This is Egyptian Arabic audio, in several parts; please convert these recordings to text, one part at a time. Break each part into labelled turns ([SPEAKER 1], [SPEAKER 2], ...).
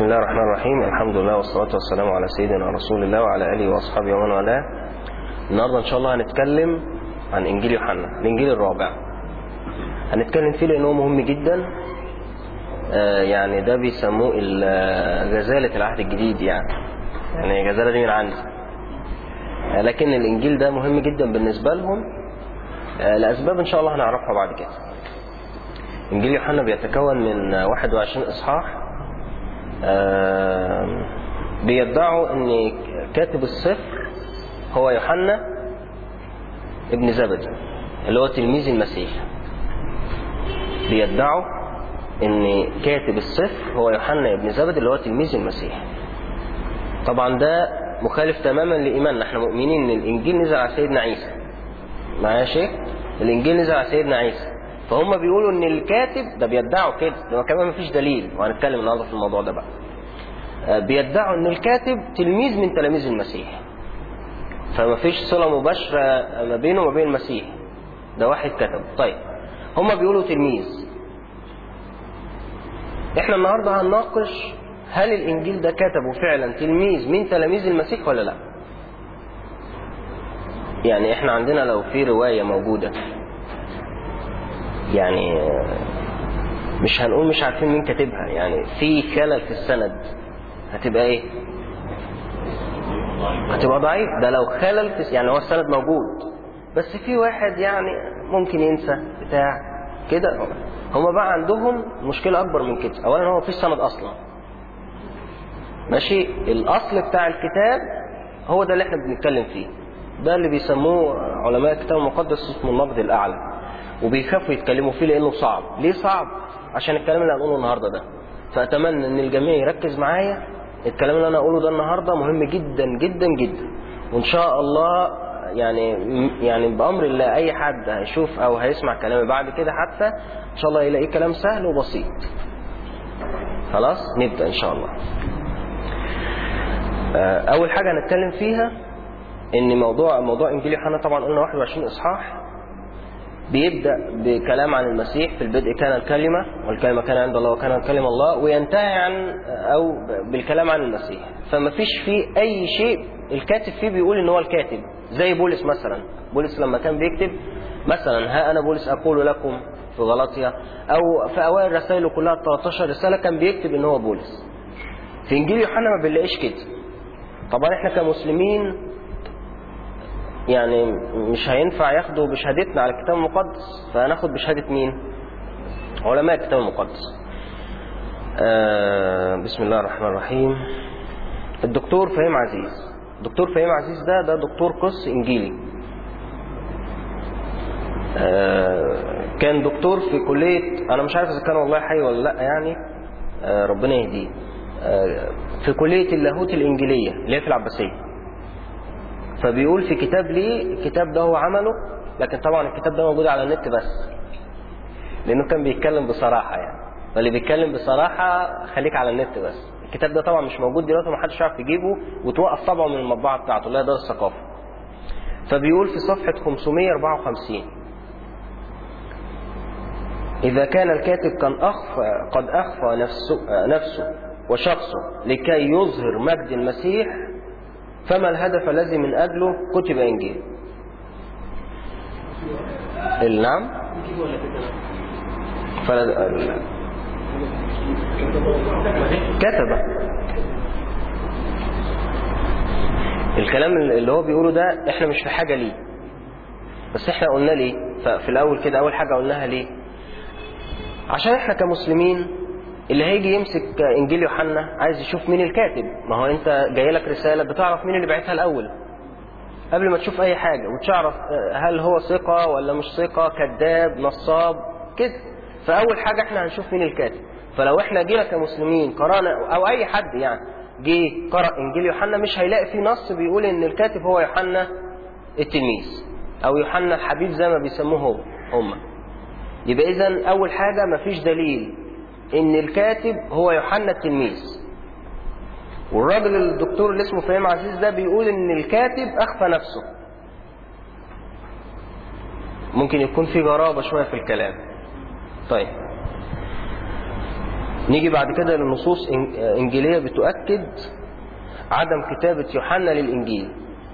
[SPEAKER 1] بسم الله الرحمن الرحيم الحمد لله والصلاة والسلام على سيدنا رسول الله وعلى آله وأصحابه ومن والاه النهاردة إن شاء الله هنتكلم عن إنجيل يوحنا الإنجيل الرابع هنتكلم فيه لأنه مهم جدا آه يعني ده بيسموه غزالة العهد الجديد يعني يعني الغزالة دي من عندي آه لكن الإنجيل ده مهم جدا بالنسبة لهم آه لأسباب إن شاء الله هنعرفها بعد كده إنجيل يوحنا بيتكون من 21 إصحاح بيدعوا ان كاتب السفر هو يوحنا ابن زبدي اللي هو تلميذ المسيح بيدعوا ان كاتب السفر هو يوحنا ابن زبدي اللي هو تلميذ المسيح طبعا ده مخالف تماما لإيماننا احنا مؤمنين ان الانجيل نزل على سيدنا عيسى معايا شيخ الانجيل نزل على سيدنا عيسى فهم بيقولوا ان الكاتب ده بيدعوا كده ده كمان مفيش دليل وهنتكلم النهارده في الموضوع ده بقى بيدعوا ان الكاتب تلميذ من تلاميذ المسيح فما فيش صله مباشره ما بينه وما بين المسيح ده واحد كتب طيب هم بيقولوا تلميذ احنا النهارده هنناقش هل الانجيل ده كتبه فعلا تلميذ من تلاميذ المسيح ولا لا يعني احنا عندنا لو في روايه موجوده يعني مش هنقول مش عارفين مين كاتبها يعني في خلل في السند هتبقى ايه هتبقى ضعيف ده لو خلل في يعني هو السند موجود بس في واحد يعني ممكن ينسى بتاع كده هما بقى عندهم مشكلة أكبر من كده أولا هو مفيش سند أصلا ماشي الأصل بتاع الكتاب هو ده اللي احنا بنتكلم فيه ده اللي بيسموه علماء الكتاب المقدس اسمه النقد الأعلى وبيخافوا يتكلموا فيه لانه صعب ليه صعب عشان الكلام اللي هنقوله النهارده ده فاتمنى ان الجميع يركز معايا الكلام اللي انا اقوله ده النهارده مهم جدا جدا جدا وان شاء الله يعني يعني بامر الله اي حد هيشوف او هيسمع كلامي بعد كده حتى ان شاء الله يلاقيه كلام سهل وبسيط خلاص نبدا ان شاء الله اول حاجه هنتكلم فيها ان موضوع موضوع انجيل يوحنا طبعا قلنا 21 اصحاح بيبدأ بكلام عن المسيح في البدء كان الكلمة والكلمة كان عند الله وكان الكلمة الله وينتهي عن أو بالكلام عن المسيح فما فيش فيه أي شيء الكاتب فيه بيقول إن هو الكاتب زي بولس مثلا بولس لما كان بيكتب مثلا ها أنا بولس أقول لكم في غلطية أو في أوائل رسائله كلها 13 رسالة كان بيكتب إن هو بولس في إنجيل يوحنا ما بنلاقيش كده طبعا إحنا كمسلمين يعني مش هينفع ياخدوا بشهادتنا على الكتاب المقدس فهناخد بشهادة مين علماء الكتاب المقدس آه بسم الله الرحمن الرحيم الدكتور فهيم عزيز الدكتور فهيم عزيز ده ده دكتور قس انجيلي آه كان دكتور في كلية انا مش عارف اذا كان والله حي ولا لا يعني آه ربنا يهديه آه في كلية اللاهوت الانجيلية اللي هي في العباسية فبيقول في كتاب ليه الكتاب ده هو عمله لكن طبعا الكتاب ده موجود على النت بس لانه كان بيتكلم بصراحه يعني فاللي بيتكلم بصراحه خليك على النت بس الكتاب ده طبعا مش موجود دلوقتي ومحدش يعرف يجيبه وتوقف طبعه من المطبعه بتاعته اللي هي دار الثقافه فبيقول في صفحه 554 إذا كان الكاتب كان أخفى قد أخفى نفسه, نفسه وشخصه لكي يظهر مجد المسيح فما الهدف الذي من أجله كتب إنجيل نعم فلا كتب الكلام اللي هو بيقوله ده احنا مش في حاجة ليه بس احنا قلنا ليه ففي الاول كده اول حاجة قلناها ليه عشان احنا كمسلمين اللي هيجي يمسك انجيل يوحنا عايز يشوف مين الكاتب ما هو انت جاي لك رساله بتعرف مين اللي بعتها الاول قبل ما تشوف اي حاجه وتعرف هل هو ثقه ولا مش ثقه كذاب نصاب كده فاول حاجه احنا هنشوف مين الكاتب فلو احنا جينا كمسلمين قرانا او اي حد يعني جه قرا انجيل يوحنا مش هيلاقي فيه نص بيقول ان الكاتب هو يوحنا التلميذ او يوحنا الحبيب زي ما بيسموه هو هم يبقى اذا اول حاجه مفيش دليل ان الكاتب هو يوحنا التلميذ والراجل الدكتور اللي اسمه فهيم عزيز ده بيقول ان الكاتب اخفى نفسه ممكن يكون في غرابة شوية في الكلام طيب نيجي بعد كده للنصوص إن- إنجيلية بتؤكد عدم كتابة يوحنا للإنجيل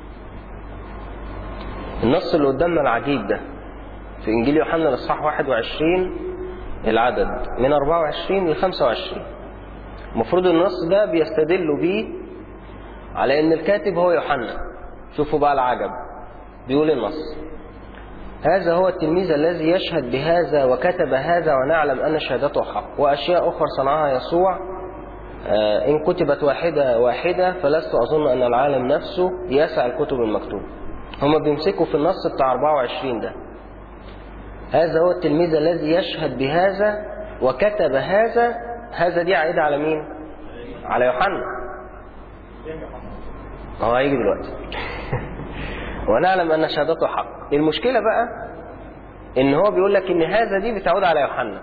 [SPEAKER 1] النص اللي قدامنا العجيب ده في إنجيل يوحنا الإصحاح 21 العدد من 24 ل 25 المفروض النص ده بيستدلوا بيه على إن الكاتب هو يوحنا شوفوا بقى العجب بيقول النص هذا هو التلميذ الذي يشهد بهذا وكتب هذا ونعلم أن شهادته حق وأشياء أخرى صنعها يسوع آه، إن كتبت واحدة واحدة فلست أظن أن العالم نفسه يسع الكتب المكتوبة هما بيمسكوا في النص بتاع 24 ده هذا هو التلميذ الذي يشهد بهذا وكتب هذا هذا دي عائدة على مين؟ على يوحنا هو هيجي دلوقتي ونعلم أن شهادته حق المشكلة بقى إن هو بيقول لك إن هذا دي بتعود على يوحنا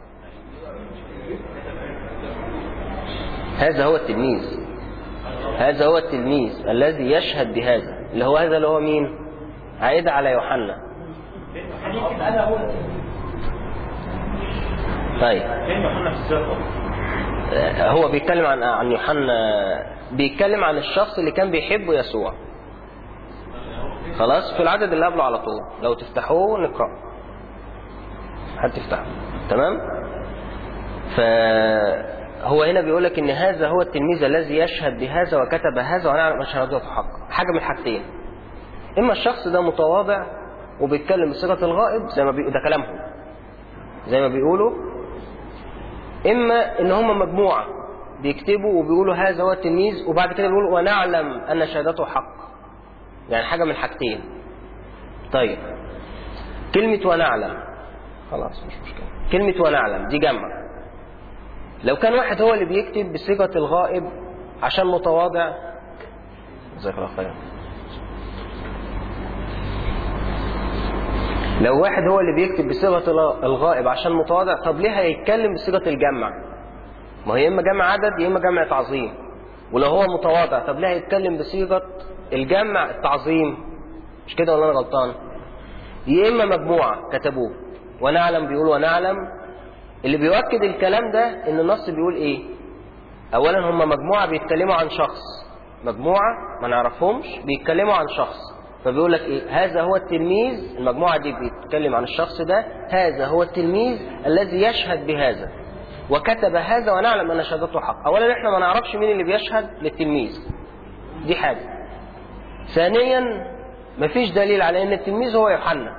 [SPEAKER 1] هذا هو التلميذ هذا هو التلميذ الذي يشهد بهذا اللي هو هذا اللي هو مين عائدة على يوحنا طيب
[SPEAKER 2] فين يوحنا في السياق
[SPEAKER 1] آه، هو بيتكلم عن عن يوحنا بيتكلم عن الشخص اللي كان بيحبه يسوع خلاص في العدد اللي قبله على طول لو تفتحوه نقرأ حد تفتحه تمام فهو هنا بيقول لك ان هذا هو التلميذ الذي يشهد بهذا وكتب هذا ونعلم ان شهادته حق حاجه من حاجتين اما الشخص ده متواضع وبيتكلم بصيغه الغائب زي ما بي... ده كلامهم زي ما بيقولوا اما ان هم مجموعه بيكتبوا وبيقولوا هذا هو التلميذ وبعد كده بيقولوا ونعلم ان شهادته حق يعني حاجه من حاجتين طيب كلمه ونعلم خلاص مش مشكله كلمه ونعلم دي جمع لو كان واحد هو اللي بيكتب بصيغه الغائب عشان متواضع جزاك الله خير لو واحد هو اللي بيكتب بصيغه الغائب عشان متواضع طب ليه هيتكلم بصيغه الجمع ما هو يا اما جمع عدد يا اما جمع تعظيم ولو هو متواضع طب ليه هيتكلم بصيغه الجمع التعظيم مش كده ولا انا غلطان يا اما مجموعه كتبوه ونعلم بيقول ونعلم اللي بيؤكد الكلام ده ان النص بيقول ايه اولا هم مجموعه بيتكلموا عن شخص مجموعه ما نعرفهمش بيتكلموا عن شخص فبيقول لك ايه هذا هو التلميذ المجموعه دي بيتكلم عن الشخص ده هذا هو التلميذ الذي يشهد بهذا وكتب هذا ونعلم ان شهادته حق اولا احنا ما نعرفش مين اللي بيشهد للتلميذ دي حاجه ثانيا مفيش دليل على ان التلميذ هو يوحنا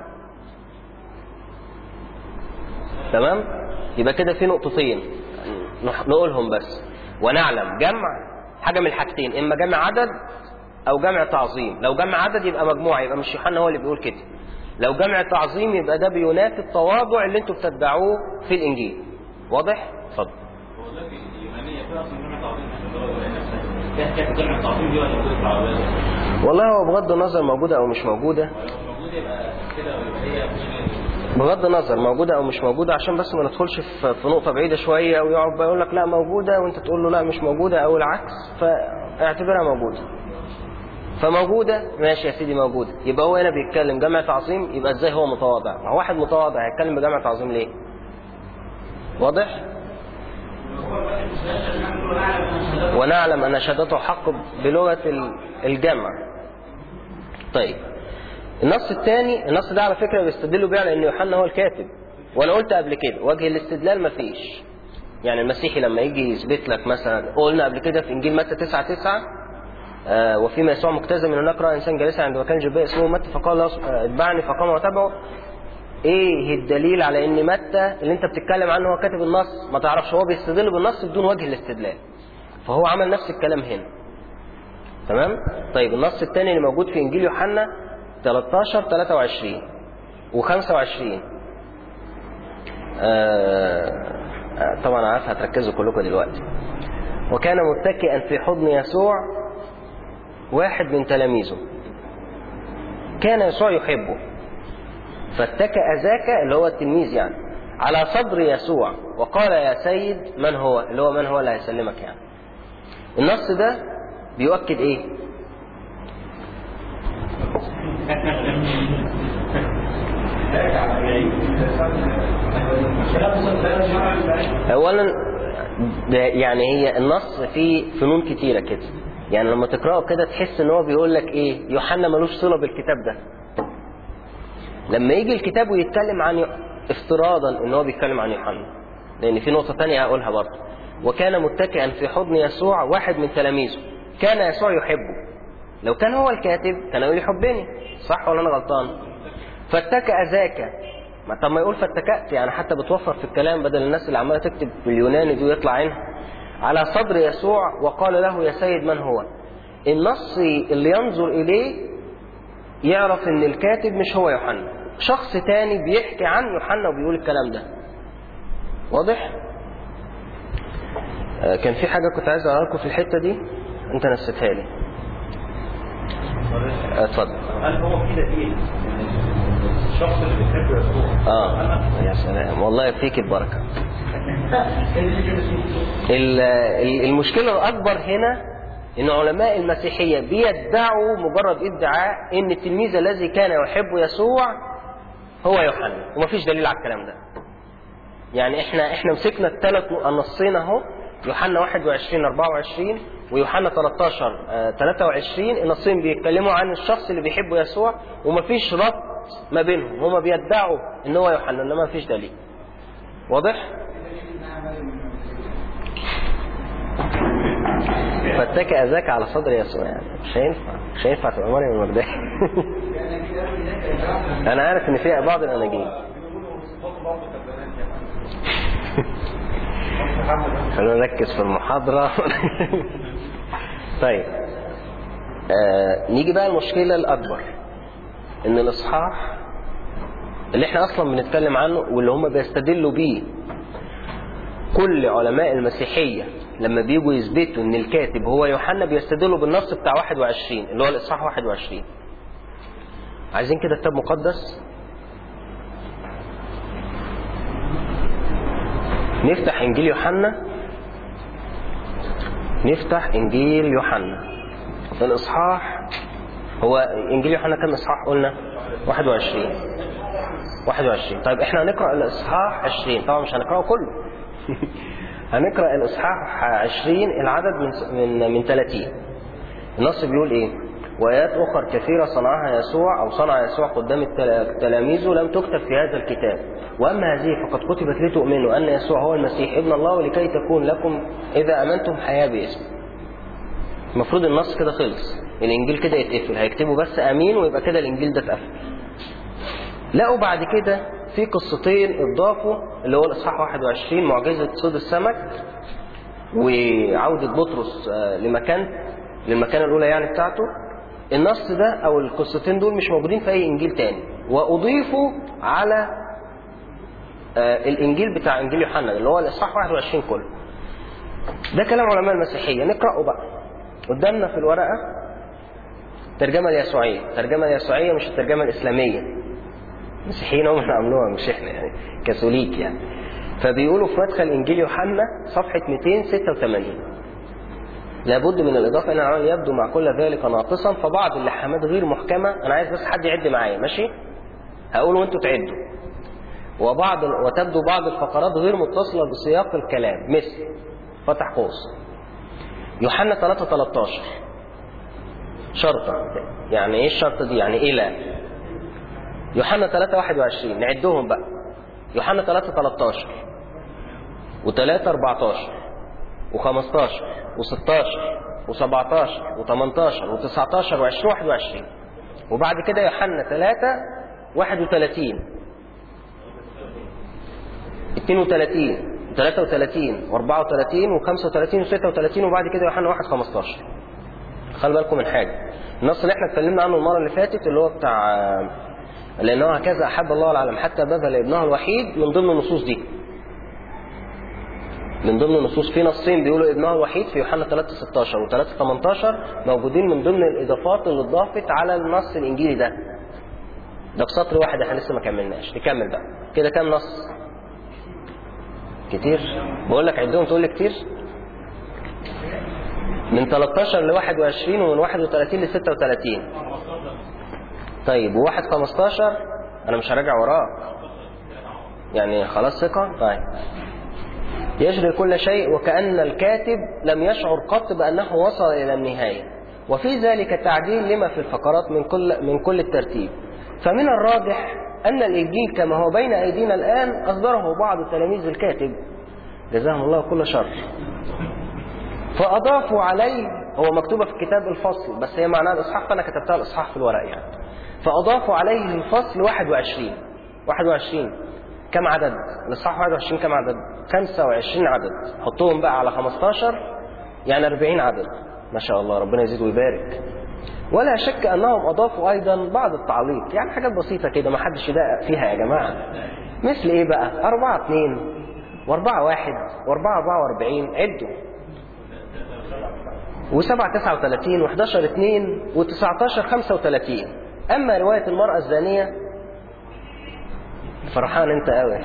[SPEAKER 1] تمام يبقى كده في نقطتين نح- نقولهم بس ونعلم جمع حاجه من الحاجتين اما جمع عدد او جمع تعظيم لو جمع عدد يبقى مجموعه يبقى مش يوحنا هو اللي بيقول كده لو جمع تعظيم يبقى ده بينافي التواضع اللي انتوا بتتبعوه في الانجيل واضح اتفضل
[SPEAKER 2] هو دلوقتي اليونانية فيها أصلا جمع تعظيم مش اللي هو ولا نفسها فيها حكاية جمع التعظيم دي ولا موجودة في العربية؟
[SPEAKER 1] والله هو بغض النظر موجوده او مش موجوده
[SPEAKER 2] ولو موجودة يبقى كده ويبقى هي مش
[SPEAKER 1] بغض النظر موجودة أو مش موجودة عشان بس ما ندخلش في في نقطة بعيدة شوية ويقعد بقى يقول لك لا موجودة وأنت تقول له لا مش موجودة أو العكس فاعتبرها موجودة فموجودة ماشي يا سيدي موجودة يبقى هو هنا بيتكلم جمع تعظيم يبقى ازاي هو متواضع ما هو واحد متواضع هيتكلم بجمع تعظيم ليه واضح ونعلم أن شهادته حق بلغة ال- الجمع طيب النص الثاني النص ده على فكرة بيستدلوا بيه على ان يوحنا هو الكاتب وانا قلت قبل كده وجه الاستدلال مفيش يعني المسيحي لما يجي يثبت لك مثلا قلنا قبل كده في انجيل متى 9 9 آه وفيما يسوع مجتازا من هناك راى انسان جالسا عند مكان جباء اسمه متى فقال له آه، اتبعني فقام وتبعه ايه الدليل على ان متى اللي انت بتتكلم عنه هو كاتب النص ما تعرفش هو بيستدل بالنص بدون وجه الاستدلال فهو عمل نفس الكلام هنا تمام طيب النص الثاني اللي موجود في انجيل يوحنا 13 23 و25 آه آه، طبعا عارف هتركزوا كلكم دلوقتي وكان متكئا في حضن يسوع واحد من تلاميذه كان يسوع يحبه فاتكأ ذاك اللي هو التلميذ يعني على صدر يسوع وقال يا سيد من هو اللي هو من هو اللي هيسلمك يعني النص ده بيؤكد ايه اولا ده يعني هي النص فيه فنون كتيرة كده يعني لما تقرأه كده تحس ان هو بيقول لك ايه يوحنا ملوش صلة بالكتاب ده لما يجي الكتاب ويتكلم عن افتراضا ان هو بيتكلم عن يوحنا لان في نقطة تانية هقولها برضه وكان متكئا في حضن يسوع واحد من تلاميذه كان يسوع يحبه لو كان هو الكاتب كان يقول يحبني صح ولا انا غلطان فاتكأ ذاك ما طب ما يقول فاتكأت يعني حتى بتوفر في الكلام بدل الناس اللي عماله تكتب باليوناني دي ويطلع عينها على صدر يسوع وقال له يا سيد من هو النص اللي ينظر اليه يعرف ان الكاتب مش هو يوحنا شخص تاني بيحكي عن يوحنا وبيقول الكلام ده واضح آه، كان في حاجة كنت عايز اقولها لكم في الحتة دي انت نسيتها لي آه، اتفضل
[SPEAKER 2] هل هو في دليل ان الشخص اللي بيحب يسوع
[SPEAKER 1] اه يا سلام والله يكفيك البركة ال- ال- المشكلة الأكبر هنا إن علماء المسيحية بيدعوا مجرد ادعاء إن التلميذ الذي كان يحب يسوع هو يوحنا ومفيش دليل على الكلام ده. يعني إحنا إحنا مسكنا الثلاث نصين أهو يوحنا 21 24 ويوحنا 13 آه، 23 النصين بيتكلموا عن الشخص اللي بيحب يسوع ومفيش ربط ما بينهم هما بيدعوا إن هو يوحنا إنما مفيش دليل. واضح؟ فاتكأ ذاك على صدر يسوع يعني مش هينفع مش هينفع تبقى مريم المجدلي انا عارف ان فيها بعض الاناجيل خلونا نركز في المحاضرة طيب آه نيجي بقى المشكلة الأكبر إن الإصحاح اللي احنا أصلا بنتكلم عنه واللي هم بيستدلوا بيه كل علماء المسيحية لما بيجوا يثبتوا ان الكاتب هو يوحنا بيستدلوا بالنص بتاع 21 اللي هو الاصحاح 21 عايزين كده كتاب مقدس نفتح انجيل يوحنا نفتح انجيل يوحنا الاصحاح هو انجيل يوحنا كم اصحاح قلنا 21 21 طيب احنا هنقرا الاصحاح 20 طبعا مش هنقراه كله هنقرا الاصحاح 20 العدد من من من 30 النص بيقول ايه وايات اخر كثيره صنعها يسوع او صنع يسوع قدام التلا- تلاميذه لم تكتب في هذا الكتاب واما هذه فقد كتبت لتؤمنوا ان يسوع هو المسيح ابن الله ولكي تكون لكم اذا امنتم حياه باسمه المفروض النص كده خلص الانجيل كده يتقفل هيكتبوا بس امين ويبقى كده الانجيل ده اتقفل لقوا بعد كده في قصتين اتضافوا اللي هو الاصحاح 21 معجزه صيد السمك وعوده بطرس آه، لمكان للمكانه الاولى يعني بتاعته النص ده او القصتين دول مش موجودين في اي انجيل تاني واضيفوا على آه، الانجيل بتاع انجيل يوحنا اللي هو الاصحاح 21 كله ده كلام علماء المسيحيه نقراه بقى قدامنا في الورقه الترجمه اليسوعيه الترجمه اليسوعيه مش الترجمه الاسلاميه المسيحيين هم اللي عملوها مش احنا يعني كاثوليك يعني فبيقولوا في مدخل انجيل يوحنا صفحه 286 لابد من الاضافه الى العمل يبدو مع كل ذلك ناقصا فبعض اللحامات غير محكمه انا عايز بس حد يعد معايا ماشي هقول وانتوا تعدوا وبعض وتبدو بعض الفقرات غير متصله بسياق الكلام مثل فتح قوس يوحنا 3 13 شرطه يعني ايه الشرطه دي يعني الى يوحنا 3 21 نعدهم بقى يوحنا 3 13 و3 14 و15 و16 و17 و18 و19 و20 21 وبعد كده يوحنا 3 31 32 33 و34 و35 و36 وبعد كده يوحنا 1 15 خلي بالكم من حاجه النص اللي احنا اتكلمنا عنه المره اللي فاتت اللي هو بتاع لانه هكذا احب الله العالم حتى بذل ابنه الوحيد من ضمن النصوص دي من ضمن النصوص في نصين بيقولوا ابنه الوحيد في يوحنا 3 16 و 3 18 موجودين من ضمن الاضافات اللي اتضافت على النص الانجيلي ده ده في سطر واحد احنا لسه ما كملناش نكمل بقى كده كام نص كتير بقول لك عدهم تقول لي كتير من 13 ل 21 ومن 31 ل 36 طيب وواحد 15 انا مش هراجع وراه يعني خلاص ثقة طيب يجري كل شيء وكأن الكاتب لم يشعر قط بأنه وصل إلى النهاية وفي ذلك تعديل لما في الفقرات من كل من كل الترتيب فمن الراجح أن الإنجيل كما هو بين أيدينا الآن أصدره بعض تلاميذ الكاتب جزاهم الله كل شر فأضافوا عليه هو مكتوبة في كتاب الفصل بس هي معناها الإصحاح فأنا كتبتها الإصحاح في الورق يعني فأضافوا عليه الفصل 21 21 كم عدد؟ الإصحاح 21 كم عدد؟ 25 عدد حطوهم بقى على 15 يعني 40 عدد ما شاء الله ربنا يزيد ويبارك ولا شك أنهم أضافوا أيضا بعض التعليق يعني حاجات بسيطة كده ما حدش يدقق فيها يا جماعة مثل إيه بقى؟ 4 2 و4 1 و4 44 عدوا و7 39 و11 2 و19 35 أما رواية المرأة الزانية فرحان أنت قوي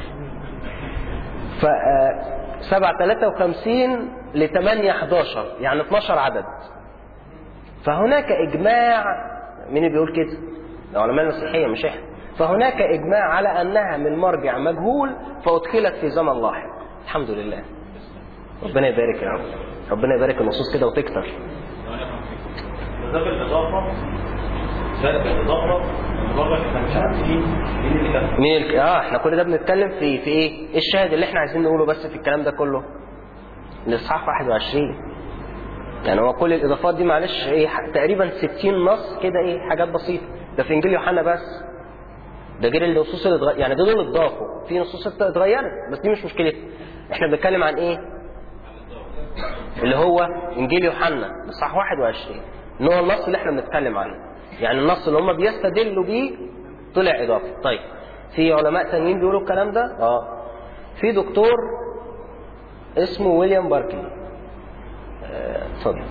[SPEAKER 1] ف 7 53 ل 8 11 يعني 12 عدد فهناك إجماع مين اللي بيقول كده؟ العلماء المسيحية مش إحنا فهناك إجماع على أنها من مرجع مجهول فأدخلت في زمن لاحق الحمد لله ربنا يبارك يا رب ربنا يبارك النصوص كده وتكتر
[SPEAKER 2] ده بالاضافه ده بالاضافه المره احنا مش عارفين مين اللي كان
[SPEAKER 1] مين الك... اه احنا كل ده بنتكلم في في ايه؟ إيه الشاهد اللي احنا عايزين نقوله بس في الكلام ده كله؟ الاصحاح 21 يعني هو كل الاضافات دي معلش ايه ح- تقريبا 60 نص كده ايه حاجات بسيطه ده في انجيل يوحنا بس ده غير النصوص اللي اتغ... يعني دول اتضافوا في نصوص اتغيرت بس دي مش مشكلتنا احنا بنتكلم عن ايه؟ اللي هو انجيل يوحنا الاصحاح 21 ان هو النص اللي احنا بنتكلم عنه يعني النص اللي هم بيستدلوا بيه طلع اضافه طيب في علماء تانيين بيقولوا الكلام ده اه في دكتور اسمه ويليام باركلي آه، اتفضل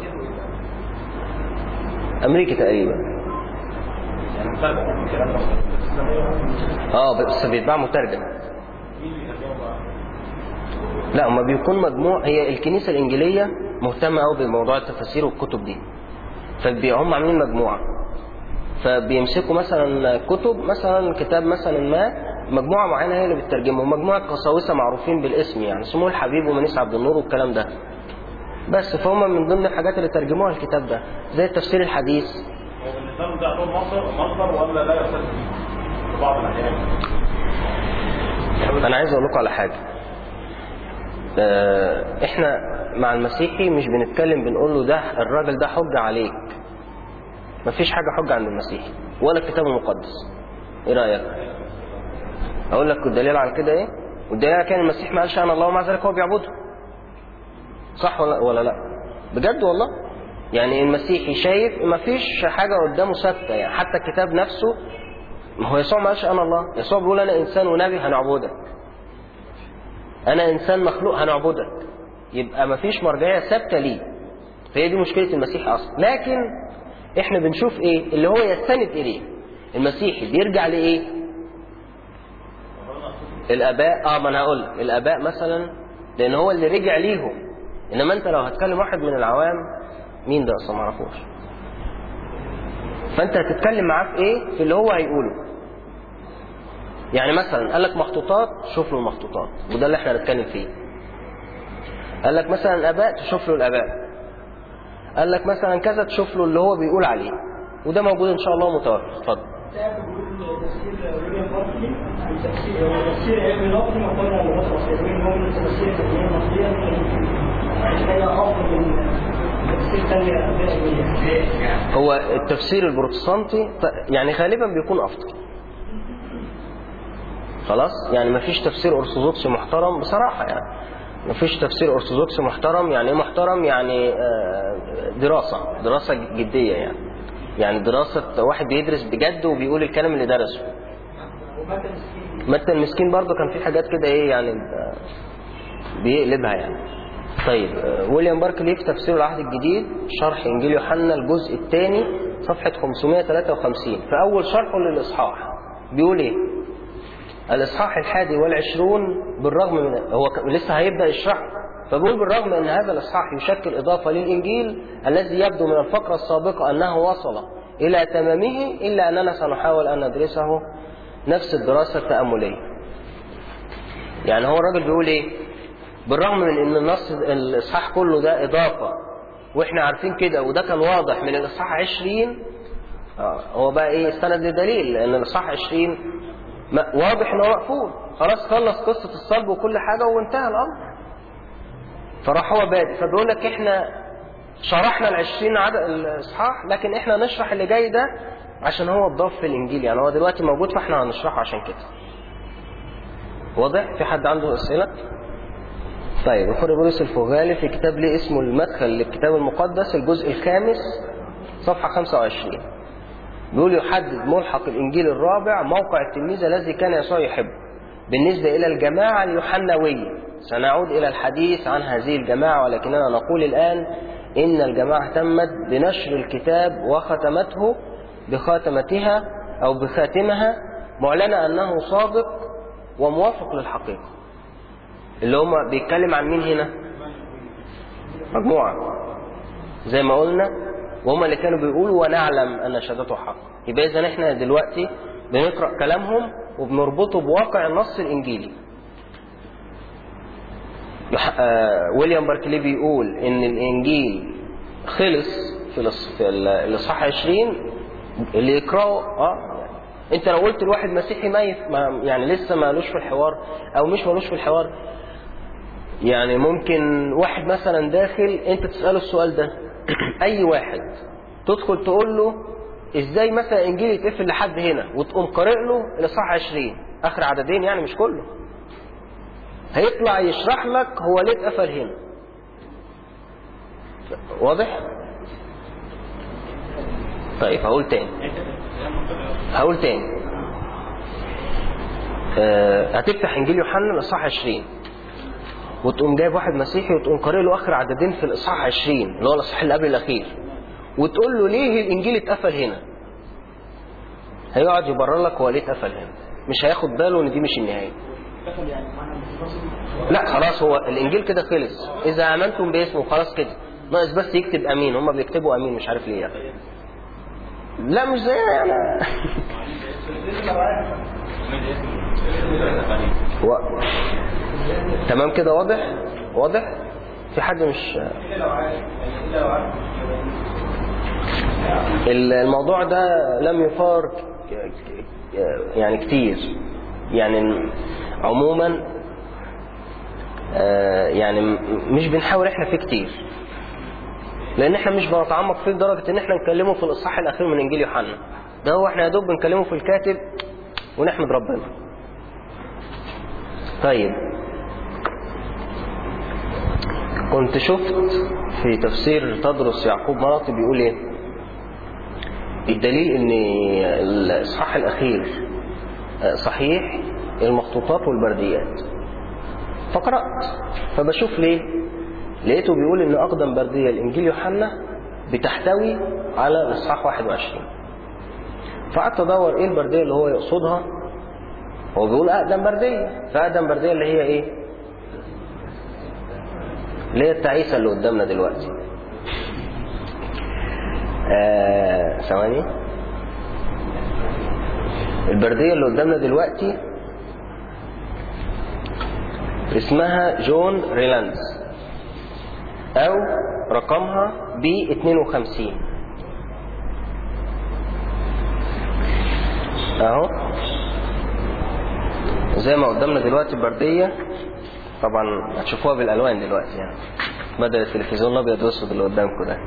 [SPEAKER 1] امريكي تقريبا
[SPEAKER 2] يعني متابع الكلام ده
[SPEAKER 1] اه بس بيتباع مترجم
[SPEAKER 2] مين اللي كان بقى
[SPEAKER 1] لا هما بيكون مجموع هي الكنيسة الإنجيلية مهتمة قوي بموضوع التفاسير والكتب دي فهم عاملين مجموعة فبيمسكوا مثلا كتب مثلا كتاب مثلا ما مجموعة معينة هي اللي بتترجمه ومجموعة قساوسة معروفين بالاسم يعني سموه الحبيب ومنيس عبد النور والكلام ده بس فهم من ضمن الحاجات اللي ترجموها الكتاب ده زي التفسير الحديث
[SPEAKER 2] هو بالنسبه لهم ده يعتبر مصدر مصدر ولا لا يحتاج فيه في بعض الاحيان
[SPEAKER 1] انا عايز اقول لكم على حاجه آه، احنا مع المسيحي مش بنتكلم بنقول له ده الراجل ده حجه عليك مفيش حاجه حجه عند المسيحي ولا الكتاب المقدس ايه رايك اقول لك الدليل على كده ايه والدليل على كده المسيح ما قالش انا الله ومع ذلك هو بيعبده صح ولا ولا لا بجد والله يعني المسيحي شايف مفيش حاجه قدامه ثابته يعني حتى الكتاب نفسه ما هو يسوع ما قالش انا الله يسوع بيقول انا انسان ونبي هنعبدك انا انسان مخلوق هنعبدك يبقى ما فيش مرجعيه ثابته ليه فهي دي مشكله المسيح اصلا لكن احنا بنشوف ايه اللي هو يستند اليه المسيحي بيرجع لايه الاباء اه ما انا هقول لك. الاباء مثلا لان هو اللي رجع ليهم انما انت لو هتكلم واحد من العوام مين ده اصلا ما اعرفوش فانت هتتكلم معاه في ايه في اللي هو هيقوله يعني مثلا قال لك مخطوطات شوف له المخطوطات وده اللي احنا هنتكلم فيه قال لك مثلا الاباء تشوف له الاباء قال لك مثلا كذا تشوف له اللي هو بيقول عليه وده موجود ان شاء الله متوفر اتفضل
[SPEAKER 3] ده بيقول تفسير ويليام باركلي التفسير هو تفسير علمي لفظي معتمد على اللغات الاصليه وين هو من التفسير التقنيه المصريه هي افضل من تفسير ثانيه علميه
[SPEAKER 1] هو التفسير البروتستانتي ط- يعني غالبا بيكون افضل خلاص يعني مفيش تفسير ارثوذكسي محترم بصراحه يعني مفيش تفسير ارثوذكسي محترم يعني ايه محترم يعني آه، دراسه دراسه جديه يعني يعني دراسه واحد بيدرس بجد وبيقول الكلام اللي درسه
[SPEAKER 3] ومتى مسكين
[SPEAKER 1] متى المسكين برضه كان في حاجات كده ايه يعني آه، بيقلبها يعني طيب آه، ويليام باركلي في تفسير العهد الجديد شرح انجيل يوحنا الجزء الثاني صفحه 553 في اول شرحه للاصحاح بيقول ايه الاصحاح الحادي والعشرون بالرغم من هو ك- لسه هيبدا يشرحه فبيقول بالرغم ان هذا الاصحاح يشكل اضافه للانجيل الذي يبدو من الفقره السابقه انه وصل الى تمامه الا اننا سنحاول ان ندرسه نفس الدراسه التامليه يعني هو الراجل بيقول ايه بالرغم من ان النص الاصحاح كله ده اضافه واحنا عارفين كده وده كان واضح من الاصحاح 20 آه هو بقى ايه استند لدليل لان الاصحاح 20 ما- واضح ان هو مقفول خلاص خلص قصه الصلب وكل حاجه وانتهى الامر فراح هو بادئ فبيقول لك احنا شرحنا ال 20 عدد الاصحاح لكن احنا نشرح اللي جاي ده عشان هو اتضاف في الانجيل يعني هو دلوقتي موجود فاحنا هنشرحه عشان كده واضح في حد عنده اسئله طيب الخوري بولس الفغالي في كتاب ليه اسمه المدخل للكتاب المقدس الجزء الخامس صفحة 25 بيقول يحدد ملحق الإنجيل الرابع موقع التلميذ الذي كان يسوع يحبه بالنسبة إلى الجماعة اليوحنوية سنعود إلى الحديث عن هذه الجماعة ولكننا نقول الآن إن الجماعة اهتمت بنشر الكتاب وختمته بخاتمتها أو بخاتمها معلنة أنه صادق وموافق للحقيقة اللي هم بيتكلم عن مين هنا مجموعة زي ما قلنا وهم اللي كانوا بيقولوا ونعلم أن شهادته حق يبقى إذا إحنا دلوقتي بنقرأ كلامهم وبنربطه بواقع النص الإنجيلي يح- آه، ويليام باركلي بيقول إن الإنجيل خلص في الإص- في ال- الإصحاح 20 اللي يقرأه اه انت لو قلت لواحد مسيحي ما, يف... ما يعني لسه مالوش في الحوار او مش مالوش في الحوار يعني ممكن واحد مثلا داخل انت تسأله السؤال ده اي واحد تدخل تقول له ازاي مثلا انجيل يتقفل لحد هنا وتقوم قارئ له الاصحاح 20 اخر عددين يعني مش كله هيطلع يشرح لك هو ليه اتقفل هنا واضح طيب هقول تاني هقول تاني آه، هتفتح انجيل يوحنا الاصحاح 20 وتقوم جايب واحد مسيحي وتقوم قارئ له اخر عددين في الاصحاح 20 اللي هو الاصحاح اللي قبل الاخير وتقول له ليه الانجيل اتقفل هنا هيقعد يبرر لك هو ليه اتقفل هنا مش هياخد باله ان دي مش النهايه لا خلاص هو الانجيل كده خلص اذا امنتم باسمه خلاص كده ناقص بس يكتب امين هم بيكتبوا امين مش عارف ليه يعني. لا مش زي يعني و... تمام كده واضح واضح في حد مش ال- الموضوع ده لم يثار ك- ك- يعني كتير يعني عموما آه، يعني م- مش بنحاول احنا فيه كتير لان احنا مش بنتعمق فيه لدرجه ان احنا نكلمه في الاصحاح الاخير من انجيل يوحنا ده هو احنا يا دوب بنكلمه في الكاتب ونحمد ربنا طيب كنت شفت في تفسير تدرس يعقوب مرطي بيقول ايه الدليل ان الاصحاح الاخير صحيح المخطوطات والبرديات فقرأت فبشوف ليه لقيته بيقول ان اقدم بردية الانجيل يوحنا بتحتوي على الاصحاح 21 فقعدت ادور ايه البردية اللي هو يقصدها هو بيقول اقدم بردية فاقدم بردية اللي هي ايه اللي هي التعيسة اللي قدامنا دلوقتي آه، ثواني البردية اللي قدامنا دلوقتي اسمها جون ريلاندز او رقمها ب 52 اهو زي ما قدامنا دلوقتي البردية طبعا هتشوفوها بالالوان دلوقتي يعني بدل التلفزيون الابيض والاسود اللي قدامكم ده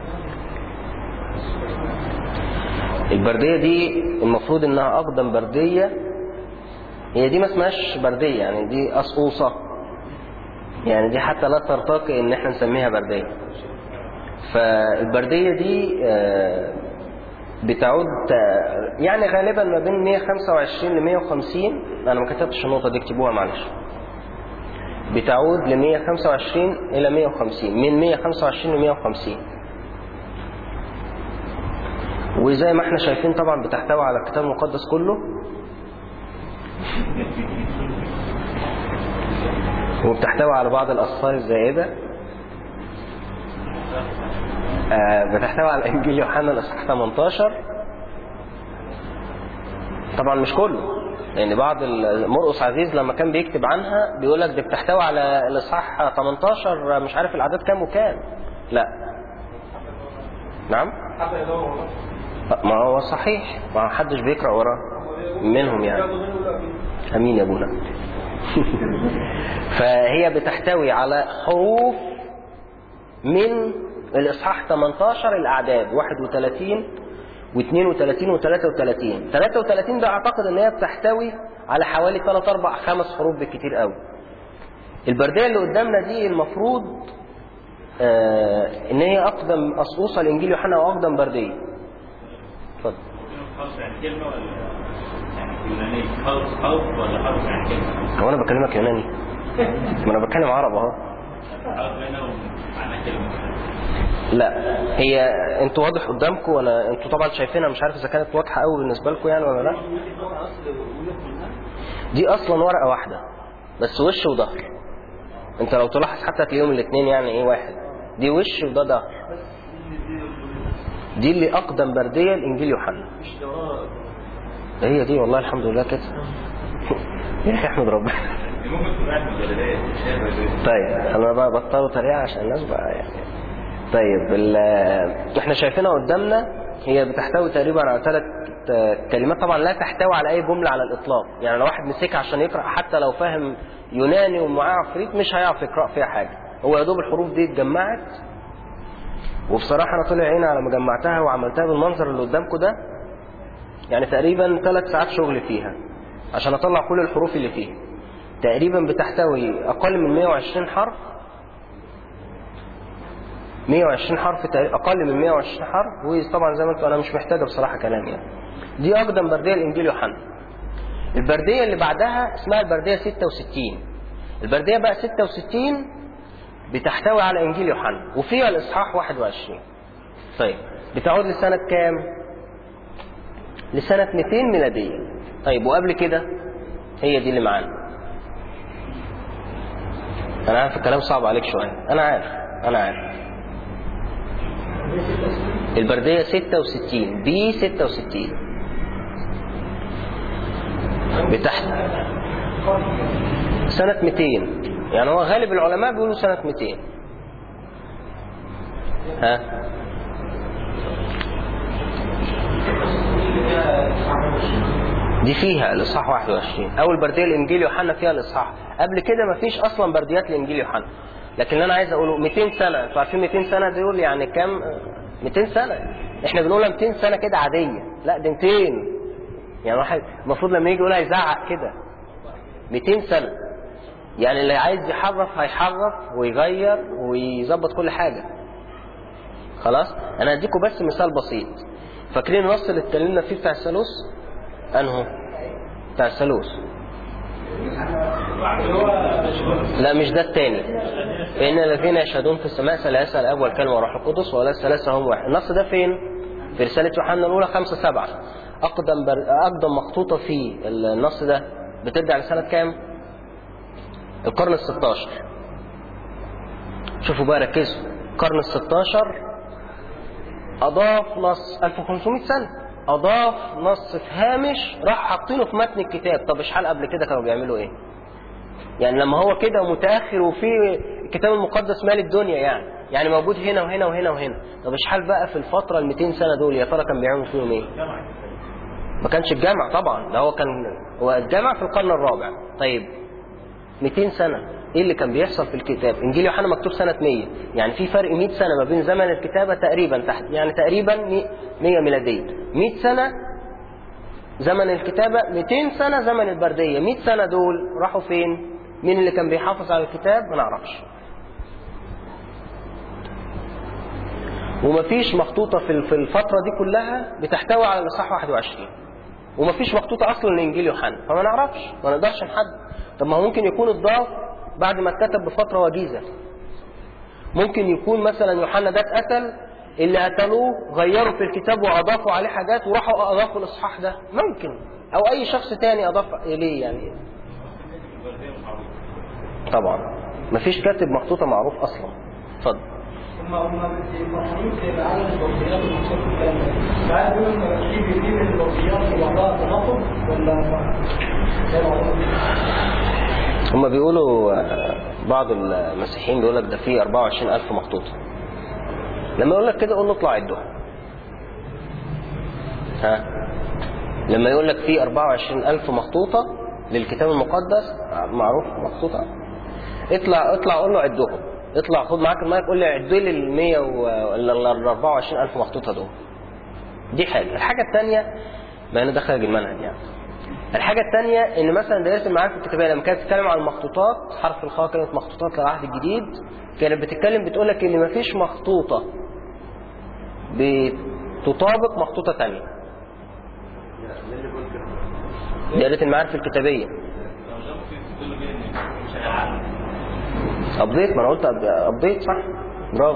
[SPEAKER 1] البردية دي المفروض انها اقدم بردية هي دي ما اسمهاش بردية يعني دي قصقوصة يعني دي حتى لا ترتقي ان احنا نسميها بردية فالبردية دي آه، بتعود آه، يعني غالبا ما بين 125 ل 150 انا ما كتبتش النقطة دي اكتبوها معلش بتعود ل 125 الى 150 من 125 ل 150 وزي ما احنا شايفين طبعا بتحتوي على الكتاب المقدس كله وبتحتوي على بعض الأسفار الزائدة آه، بتحتوي على إنجيل يوحنا الإصحاح 18 طبعا مش كله لان بعض ال- مرقس عزيز لما كان بيكتب عنها بيقول لك دي بتحتوي على الاصحاح 18 مش عارف الاعداد كام وكام لا نعم
[SPEAKER 2] حتى يدور وراه
[SPEAKER 1] ما هو صحيح ما حدش بيقرا وراه منهم يعني
[SPEAKER 2] ياخدوا منه ولا فيه.
[SPEAKER 1] امين يا ابونا فهي بتحتوي على حروف من الاصحاح 18 الاعداد 31 و32 و33 33 ده اعتقد ان هي بتحتوي على حوالي 3 4 5 حروف بالكتير قوي البرديه اللي قدامنا دي المفروض آه ان هي اقدم اسقوصه لانجيل يوحنا واقدم برديه اتفضل
[SPEAKER 2] حرف يعني كلمة ولا يعني يوناني حرف حرف ولا حرف يعني كلمة؟
[SPEAKER 1] هو انا بكلمك يوناني ما انا بتكلم عربي اهو
[SPEAKER 2] حرف هنا ومعناه كلمة
[SPEAKER 1] لا هي انتوا واضح قدامكم ولا انتوا طبعا شايفينها مش عارف اذا كانت واضحه قوي بالنسبه لكم يعني ولا لا دي اصلا ورقه واحده بس وش وظهر انت لو تلاحظ حتى تلاقيهم الاثنين يعني ايه واحد دي وش وده ظهر دي اللي اقدم برديه لانجيل يوحنا هي دي والله الحمد لله كده يا اخي احمد ربنا
[SPEAKER 2] دي ممكن تكون قاعد مجلدات مش هي مجلدات.
[SPEAKER 1] طيب انا بقى بطلوا طريقه عشان الناس بقى يعني طيب ال- احنا شايفينها قدامنا هي بتحتوي تقريبا على ثلاث كلمات طبعا لا تحتوي على اي جمله على الاطلاق يعني لو واحد مسكها عشان يقرا حتى لو فاهم يوناني ومعاه عفريت مش هيعرف يقرا فيها حاجه هو يا دوب الحروف دي اتجمعت وبصراحه انا طلع عيني على ما جمعتها وعملتها بالمنظر اللي قدامكم ده يعني تقريبا ثلاث ساعات شغل فيها عشان اطلع كل الحروف اللي فيها تقريبا بتحتوي اقل من 120 حرف 120 حرف تقريبا اقل من 120 حرف وطبعا زي ما انتم انا مش محتاجه بصراحه كلام يعني دي اقدم برديه الانجيل يوحنا البرديه اللي بعدها اسمها البرديه 66 البرديه بقى 66 بتحتوي على انجيل يوحنا وفيها الاصحاح 21 طيب بتعود لسنه كام لسنه 200 ميلاديه طيب وقبل كده هي دي اللي معانا انا عارف الكلام صعب عليك شويه انا عارف انا عارف البردية 66 بي 66 بتحت سنة 200 يعني هو غالب العلماء بيقولوا سنة 200 ها دي فيها الاصحاح 21 اول برديه الانجيل يوحنا فيها الاصحاح قبل كده ما فيش اصلا برديات لانجيل يوحنا لكن اللي انا عايز اقوله 200 سنه انتوا عارفين 200 سنه دول يعني كام 200 سنه احنا بنقولها 200 سنه كده عاديه لا ده 200 يعني واحد المفروض لما يجي يقولها يزعق كده 200 سنه يعني اللي عايز يحرف هيحرف ويغير ويظبط كل حاجه خلاص انا هديكم بس مثال بسيط فاكرين النص اللي اتكلمنا فيه بتاع الثالوث انهو بتاع الثالوث لا مش ده الثاني فإن الذين يشهدون في السماء ثلاثة الأب والكلمة والروح القدس ولا الثلاثة هم واحد النص ده فين؟ في رسالة يوحنا الأولى خمسة سبعة أقدم بر... أقدم مخطوطة في النص ده بترجع لسنة كام؟ القرن الستاشر شوفوا بقى ركزوا القرن الستاشر أضاف نص 1500 سنة أضاف نص في هامش راح حاطينه في متن الكتاب طب إشحال قبل كده كانوا بيعملوا إيه؟ يعني لما هو كده متأخر وفي الكتاب المقدس مال الدنيا يعني يعني موجود هنا وهنا وهنا وهنا طب إشحال بقى في الفترة ال 200 سنة دول يا ترى كان بيعملوا فيهم إيه؟ ما كانش الجامع طبعا ده هو كان هو الجامع في القرن الرابع طيب 200 سنة ايه اللي كان بيحصل في الكتاب انجيل يوحنا مكتوب سنة 100 يعني في فرق 100 سنة ما بين زمن الكتابة تقريبا تحت يعني تقريبا 100 ميلادية 100 سنة زمن الكتابة 200 سنة زمن البردية 100 سنة دول راحوا فين مين اللي كان بيحافظ على الكتاب ما نعرفش ومفيش مخطوطة في في الفترة دي كلها بتحتوي على الإصحاح 21 ومفيش مخطوطة أصلا لإنجيل يوحنا فما نعرفش ما نقدرش نحدد طب ما هو ممكن يكون اتضاف بعد ما اتكتب بفترة وجيزة ممكن يكون مثلا يوحنا ده اتقتل اللي قتلوه غيروا في الكتاب وأضافوا عليه حاجات وراحوا أضافوا الإصحاح ده ممكن أو أي شخص تاني أضاف إليه يعني طبعا مفيش كاتب مخطوطة معروف أصلا اتفضل
[SPEAKER 3] هم هم فرحانين في عدد البوصيات المحصور في الكلام ده. ساعات بيقولوا ان في في من البوصيات في بعضها تناقض ولا زي ما
[SPEAKER 1] هم بيقولوا آه، بعض المسيحيين بيقول لك ده في 24000 مخطوطة لما يقول لك كده قول له اطلع عدهم ها لما يقول لك في 24000 مخطوطة للكتاب المقدس آه، معروف مخطوطة اطلع اطلع قول له عدهم اطلع خد معاك المايك قول لي عد لي ال 100 ولا ال 24000 مخطوطة دول دي حاجة الحاجة الثانية ما انا ده خارج المنهج يعني الحاجة الثانية ان مثلا دائرة المعارف الكتابية لما كانت بتتكلم عن المخطوطات حرف الخاء كانت مخطوطات للعهد الجديد كانت بتتكلم بتقول لك ان مفيش مخطوطة بتطابق مخطوطة ثانية دائرة المعارف الكتابية ابديت ما انا قلت ابديت صح برافو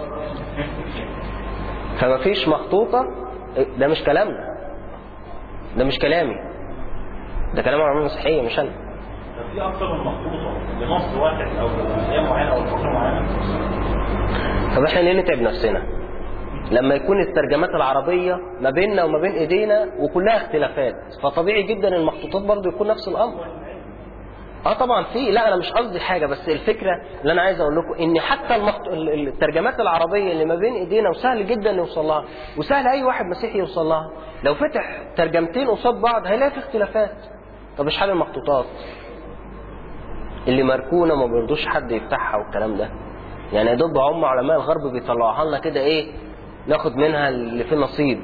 [SPEAKER 1] فمفيش مخطوطة ده مش كلامنا ده مش كلامي ده كلام العلماء المسيحية مش انا
[SPEAKER 2] طب في اكثر من مخطوطه لنص واحد او لجزئيه معينه او لفتره معينه
[SPEAKER 1] طب احنا ليه نتعب نفسنا لما يكون الترجمات العربية ما بيننا وما بين ايدينا وكلها اختلافات فطبيعي جدا المخطوطات برضو يكون نفس الامر اه طبعا في لا انا مش قصدي حاجة بس الفكرة اللي انا عايز اقول لكم ان حتى المخط... ال- الترجمات العربية اللي ما بين ايدينا وسهل جدا نوصل لها وسهل اي واحد مسيحي يوصل لها لو فتح ترجمتين قصاد بعض هيلاقي في اختلافات طب ايش حال المخطوطات اللي مركونة ما بيرضوش حد يفتحها والكلام ده يعني يا دوب هم علماء الغرب بيطلعوها لنا كده ايه ناخد منها اللي فيه نصيب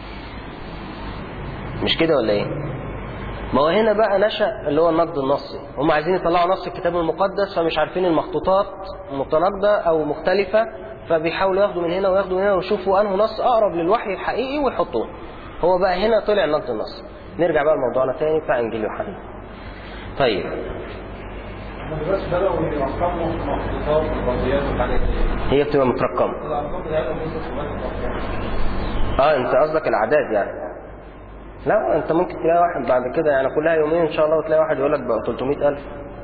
[SPEAKER 1] مش كده ولا ايه ما هو هنا بقى نشأ اللي هو النقد النصي هم عايزين يطلعوا نص الكتاب المقدس فمش عارفين المخطوطات متناقضة او مختلفة فبيحاولوا ياخدوا من هنا وياخدوا من هنا ويشوفوا انه نص اقرب للوحي الحقيقي ويحطوه هو بقى هنا طلع النقد النصي نرجع بقى لموضوعنا تاني بتاع انجيل يوحنا طيب
[SPEAKER 2] احنا دلوقتي بدأوا يرقموا مخطوطات والرمزيات والحاجات دي
[SPEAKER 1] هي بتبقى مترقمة
[SPEAKER 2] الارقام بتاعتهم وصلت لغايه الأرقام.
[SPEAKER 1] اه انت قصدك الاعداد يعني لا انت ممكن تلاقي واحد بعد كده يعني كلها يومين ان شاء الله وتلاقي واحد يقول لك بقى 300000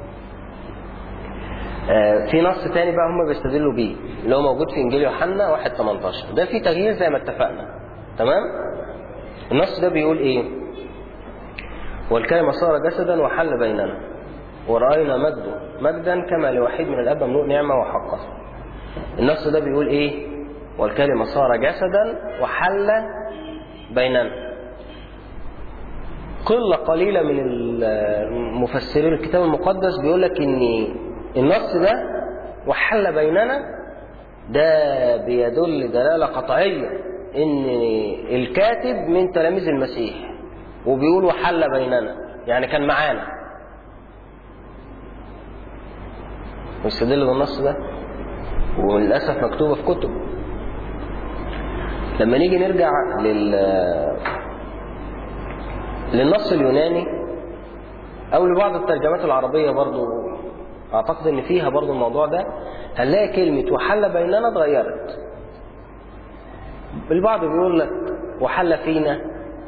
[SPEAKER 1] آه في نص تاني بقى هم بيستدلوا بيه اللي هو موجود في انجيل يوحنا 1 18 ده فيه تغيير زي ما اتفقنا تمام النص ده بيقول ايه والكلمة صار جسدا وحل بيننا ورأينا مجده مجدا كما لوحيد من الأب مملوء نعمة وحقا النص ده بيقول ايه والكلمة صار جسدا وحل بيننا قلة قليلة من المفسرين الكتاب المقدس بيقول لك ان النص ده وحل بيننا ده بيدل دلالة قطعية ان الكاتب من تلاميذ المسيح وبيقول وحل بيننا يعني كان معانا ويستدل بالنص ده وللأسف مكتوبة في كتب لما نيجي نرجع لل للنص اليوناني او لبعض الترجمات العربية برضو اعتقد ان فيها برضو الموضوع ده هنلاقي كلمة وحل بيننا اتغيرت البعض بيقول لك وحل فينا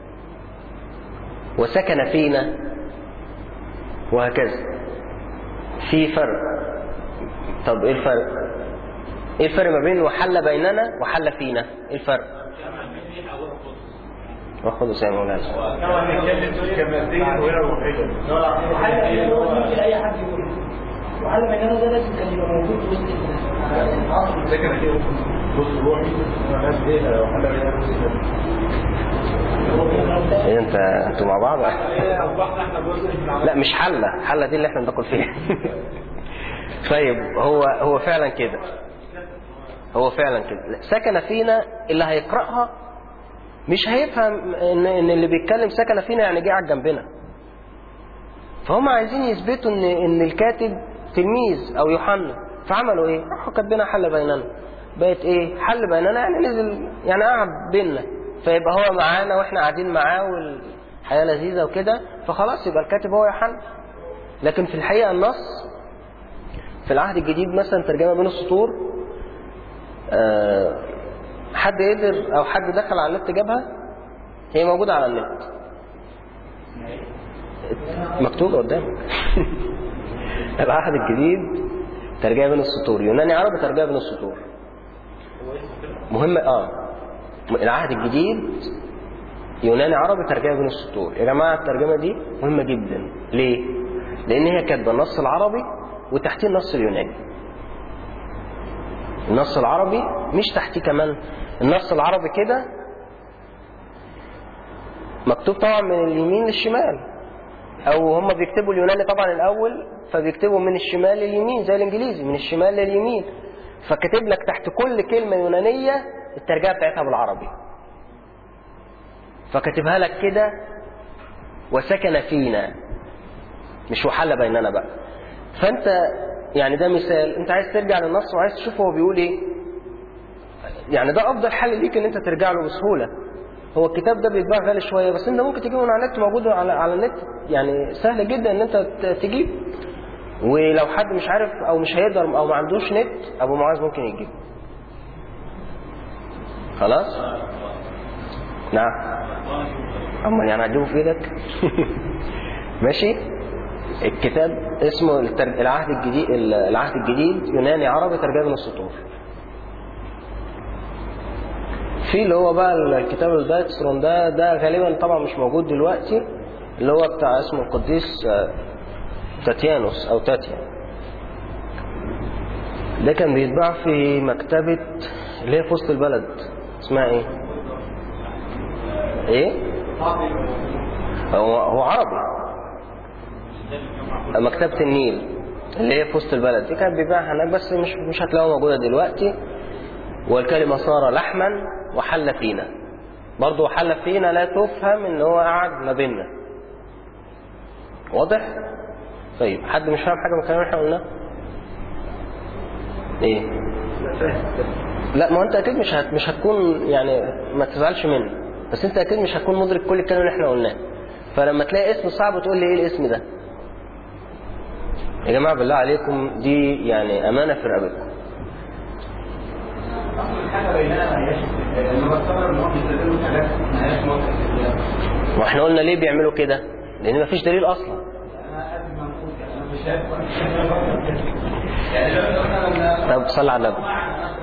[SPEAKER 1] وسكن فينا وهكذا في فرق طب ايه الفرق ايه الفرق ما بين وحل بيننا وحل فينا ايه الفرق واخدوا زي ما مولانا
[SPEAKER 2] كما نتكلم كماديا وغير روحيا
[SPEAKER 3] وحل بيننا هو ممكن اي حد يقول وحل بيننا ده لازم كان يبقى موجود في وسط العصر
[SPEAKER 2] ده كان ايه بص روحي ناس ايه وحلا
[SPEAKER 1] ايه انت انتوا مع بعض
[SPEAKER 2] اصبحنا احنا جزء من العمل
[SPEAKER 1] لا مش حله حله دي اللي احنا بناكل فيها طيب هو هو فعلا كده هو فعلا كده سكن فينا اللي هيقراها مش هيفهم ان ان اللي بيتكلم سكن فينا يعني جه على جنبنا فهم عايزين يثبتوا ان ان الكاتب تلميذ او يوحنا فعملوا ايه راحوا كاتبينها حل بيننا بقت ايه حل بيننا يعني نزل يعني قعد بيننا فيبقى هو معانا واحنا قاعدين معاه والحياه لذيذه وكده فخلاص يبقى الكاتب هو يوحنا لكن في الحقيقه النص في العهد الجديد مثلا ترجمه بين السطور آه، حد قدر او حد دخل على النت جابها هي موجوده على النت مكتوبه قدامك العهد الجديد ترجمه بين السطور يوناني عربي ترجمه بين السطور مهم اه العهد الجديد يوناني عربي ترجمة بين السطور يا جماعة الترجمة دي مهمة جدا ليه؟ لأن هي كاتبة النص العربي وتحتيه النص اليوناني النص العربي مش تحتيه كمان النص العربي كده مكتوب طبعا من اليمين للشمال او هم بيكتبوا اليوناني طبعا الاول فبيكتبوا من الشمال لليمين زي الانجليزي من الشمال لليمين فكاتب لك تحت كل كلمه يونانيه الترجمه بتاعتها بالعربي فكاتبها لك كده وسكن فينا مش وحل بيننا بقى فانت يعني ده مثال انت عايز ترجع للنص وعايز تشوف هو بيقول ايه يعني ده افضل حل ليك ان انت ترجع له بسهوله هو الكتاب ده بيتباع غالي شويه بس انت ممكن تجيبه من على النت موجود على على النت يعني سهل جدا ان انت ت- تجيب ولو حد مش عارف او مش هيقدر او ما عندوش نت ابو معاذ ممكن يجيب خلاص نعم اما يعني هتجيبه في ايدك ماشي الكتاب اسمه التر- العهد الجديد العهد الجديد يوناني عربي ترجمه من السطور في اللي هو بقى الكتاب الدايكسترون ده ده غالبا طبعا مش موجود دلوقتي اللي هو بتاع اسمه القديس آه، تاتيانوس او تاتيا ده كان بيتباع في مكتبة اللي هي في وسط البلد اسمها ايه؟ ايه؟ هو هو عربي مكتبة النيل اللي هي في وسط البلد دي كانت بيبيعها هناك بس مش مش هتلاقوها موجودة دلوقتي والكلمة صار لحما وحل فينا برضه وحل فينا لا تفهم ان هو قعد ما بيننا واضح؟ طيب حد مش فاهم حاجة من الكلام اللي احنا قلناه؟ ايه؟ لا ما هو انت اكيد مش هت... مش هتكون يعني ما تزعلش مني بس انت اكيد مش هتكون مدرك كل الكلام اللي احنا قلناه فلما تلاقي اسم صعب تقول لي ايه الاسم ده يا جماعه بالله عليكم دي يعني امانه في رقبتكم
[SPEAKER 2] الحاجه بيننا ما هياش لما بستغرب ان هم بيستخدموا حاجات ما هياش موافقه
[SPEAKER 1] واحنا قلنا ليه بيعملوا كده لان مفيش دليل اصلا
[SPEAKER 2] انا قد ما نقول كده انا مش شايف يعني لو مثلا
[SPEAKER 1] طب صلى على النبي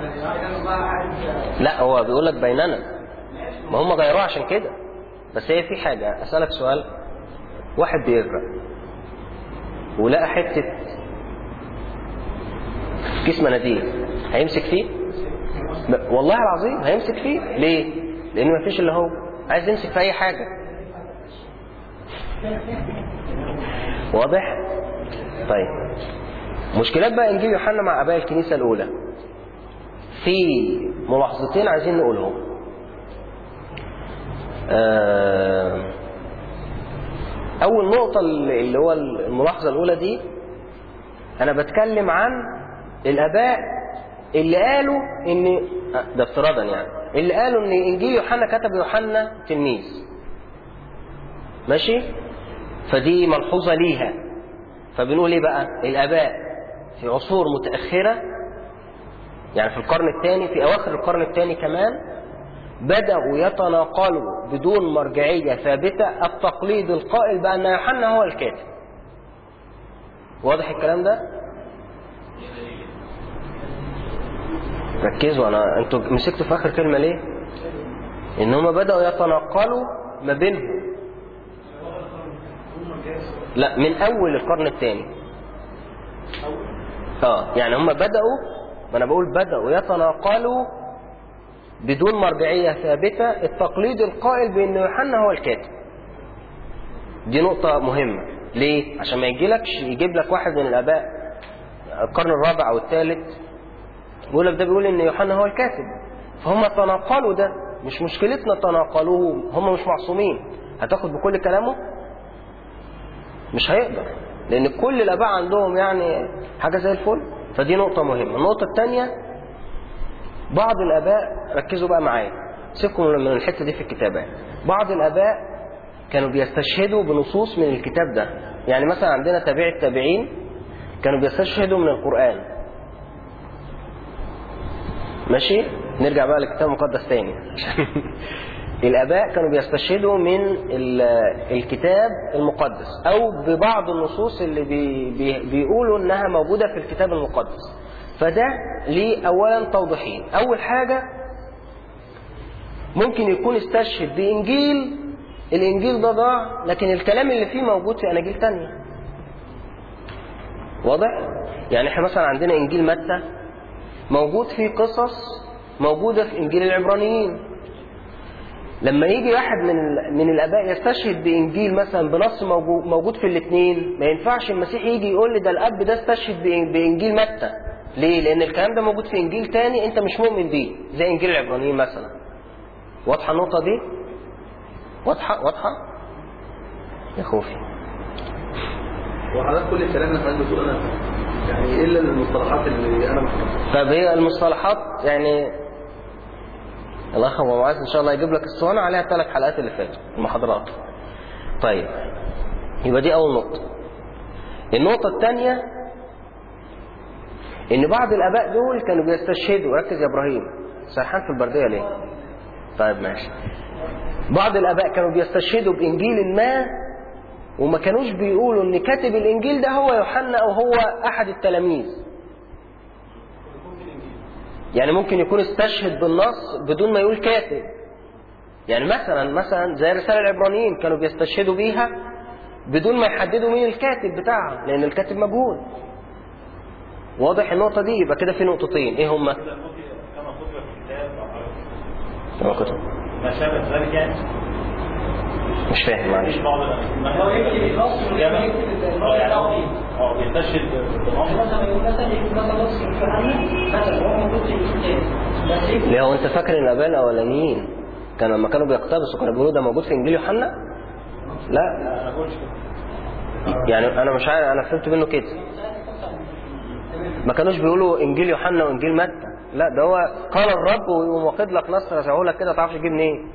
[SPEAKER 1] لا هو بيقول لك بيننا ما هم غيروه عشان كده بس هي في حاجه اسالك سؤال واحد بيغرق ولقى حته كيس مناديل هيمسك فيه ب- والله العظيم هيمسك فيه ليه لان مفيش الا هو عايز يمسك في اي حاجه واضح طيب مشكلات بقى انجيل يوحنا مع اباء الكنيسه الاولى في ملاحظتين عايزين نقولهم آه، اول نقطه اللي هو الملاحظه الاولى دي انا بتكلم عن الاباء اللي قالوا ان ده افتراضا يعني اللي قالوا ان انجيل يوحنا كتب يوحنا تلميذ ماشي فدي ملحوظه ليها فبنقول ايه بقى الاباء في عصور متاخره يعني في القرن الثاني في اواخر القرن الثاني كمان بداوا يتناقلوا بدون مرجعيه ثابته التقليد القائل بان يوحنا هو الكاتب واضح الكلام ده ركزوا انا انتوا مسكتوا في اخر كلمه ليه ان هم بداوا يتناقلوا ما بينهم لا من اول القرن الثاني اه يعني هم بداوا ما انا بقول بداوا يتناقلوا بدون مرجعيه ثابته التقليد القائل بان يوحنا هو الكاتب دي نقطه مهمه ليه عشان ما يجيلكش يجيب لك واحد من الاباء القرن الرابع او الثالث يقول لك ده بيقول ان يوحنا هو الكاتب فهم تناقلوا ده مش مشكلتنا تناقلوه هم مش معصومين هتاخد بكل كلامه مش هيقدر لان كل الاباء عندهم يعني حاجه زي الفل فدي نقطه مهمه النقطه الثانيه بعض الاباء ركزوا بقى معايا سيبكم من الحته دي في الكتابات بعض الاباء كانوا بيستشهدوا بنصوص من الكتاب ده يعني مثلا عندنا تابع التابعين كانوا بيستشهدوا من القران ماشي نرجع بقى للكتاب المقدس تاني الآباء كانوا بيستشهدوا من ال- الكتاب المقدس أو ببعض النصوص اللي بي بي بيقولوا إنها موجودة في الكتاب المقدس فده ليه أولا توضيحين أول حاجة ممكن يكون استشهد بإنجيل الانجيل ده ضاع لكن الكلام اللي فيه موجود في اناجيل تانية واضح يعني احنا مثلا عندنا انجيل متى موجود فيه قصص موجودة في انجيل العبرانيين لما يجي واحد من ال- من الاباء يستشهد بانجيل مثلا بنص موجو- موجود في الاثنين ما ينفعش المسيح يجي يقول لي ده الاب ده استشهد بإن- بانجيل متى ليه لان الكلام ده موجود في انجيل تاني انت مش مؤمن بيه زي انجيل العبرانيين مثلا واضحه النقطه دي واضحه واضحه يا خوفي
[SPEAKER 4] وحضرتك كل الكلام اللي حضرتك بتقول انا يعني الا المصطلحات اللي انا مش
[SPEAKER 1] طب هي المصطلحات يعني الاخ ابو معاذ ان شاء الله يجيب لك الصوانع عليها ثلاث حلقات اللي فاتوا المحاضرات طيب يبقى دي اول نقطه النقطه الثانيه ان بعض الاباء دول كانوا بيستشهدوا ركز يا ابراهيم سرحان في البرديه ليه طيب ماشي بعض الاباء كانوا بيستشهدوا بانجيل ما وما كانوش بيقولوا ان كاتب الانجيل ده هو يوحنا او هو احد التلاميذ يعني ممكن يكون استشهد بالنص بدون ما يقول كاتب يعني مثلا مثلا زي رسالة العبرانيين كانوا بيستشهدوا بيها بدون ما يحددوا مين الكاتب بتاعها لأن الكاتب مجهول واضح النقطة دي يبقى كده في نقطتين ايه هما؟
[SPEAKER 2] كما كتب في الكتاب
[SPEAKER 1] كما كتب
[SPEAKER 2] ما شابه ذلك يعني
[SPEAKER 1] مش فاهم معلش
[SPEAKER 2] في بعض الأماكن-
[SPEAKER 3] هو يكتب النص
[SPEAKER 2] إجابة.
[SPEAKER 3] ويكتب ال-
[SPEAKER 2] اه يعني
[SPEAKER 3] التعقيب.
[SPEAKER 2] اه بيستشهد
[SPEAKER 3] يعني
[SPEAKER 2] بالنص
[SPEAKER 3] مثلا يقول مثلا يكتب مثلا نص الفلاني مثلا هو موجود في الكتاب بس يكتب
[SPEAKER 1] ليه هو انت فاكر ان الاباء الاولانيين كانوا لما كانوا بيقتبسوا كانوا بيقولوا ده موجود في انجيل يوحنا؟ لا
[SPEAKER 2] انا بقولش كده
[SPEAKER 1] يعني انا مش عارف انا فهمت منه كده ما كانوش بيقولوا انجيل يوحنا وانجيل متى لا ده هو قال الرب ويقوم واخد لك نص رسعه لك كده تعرفش تجيب منين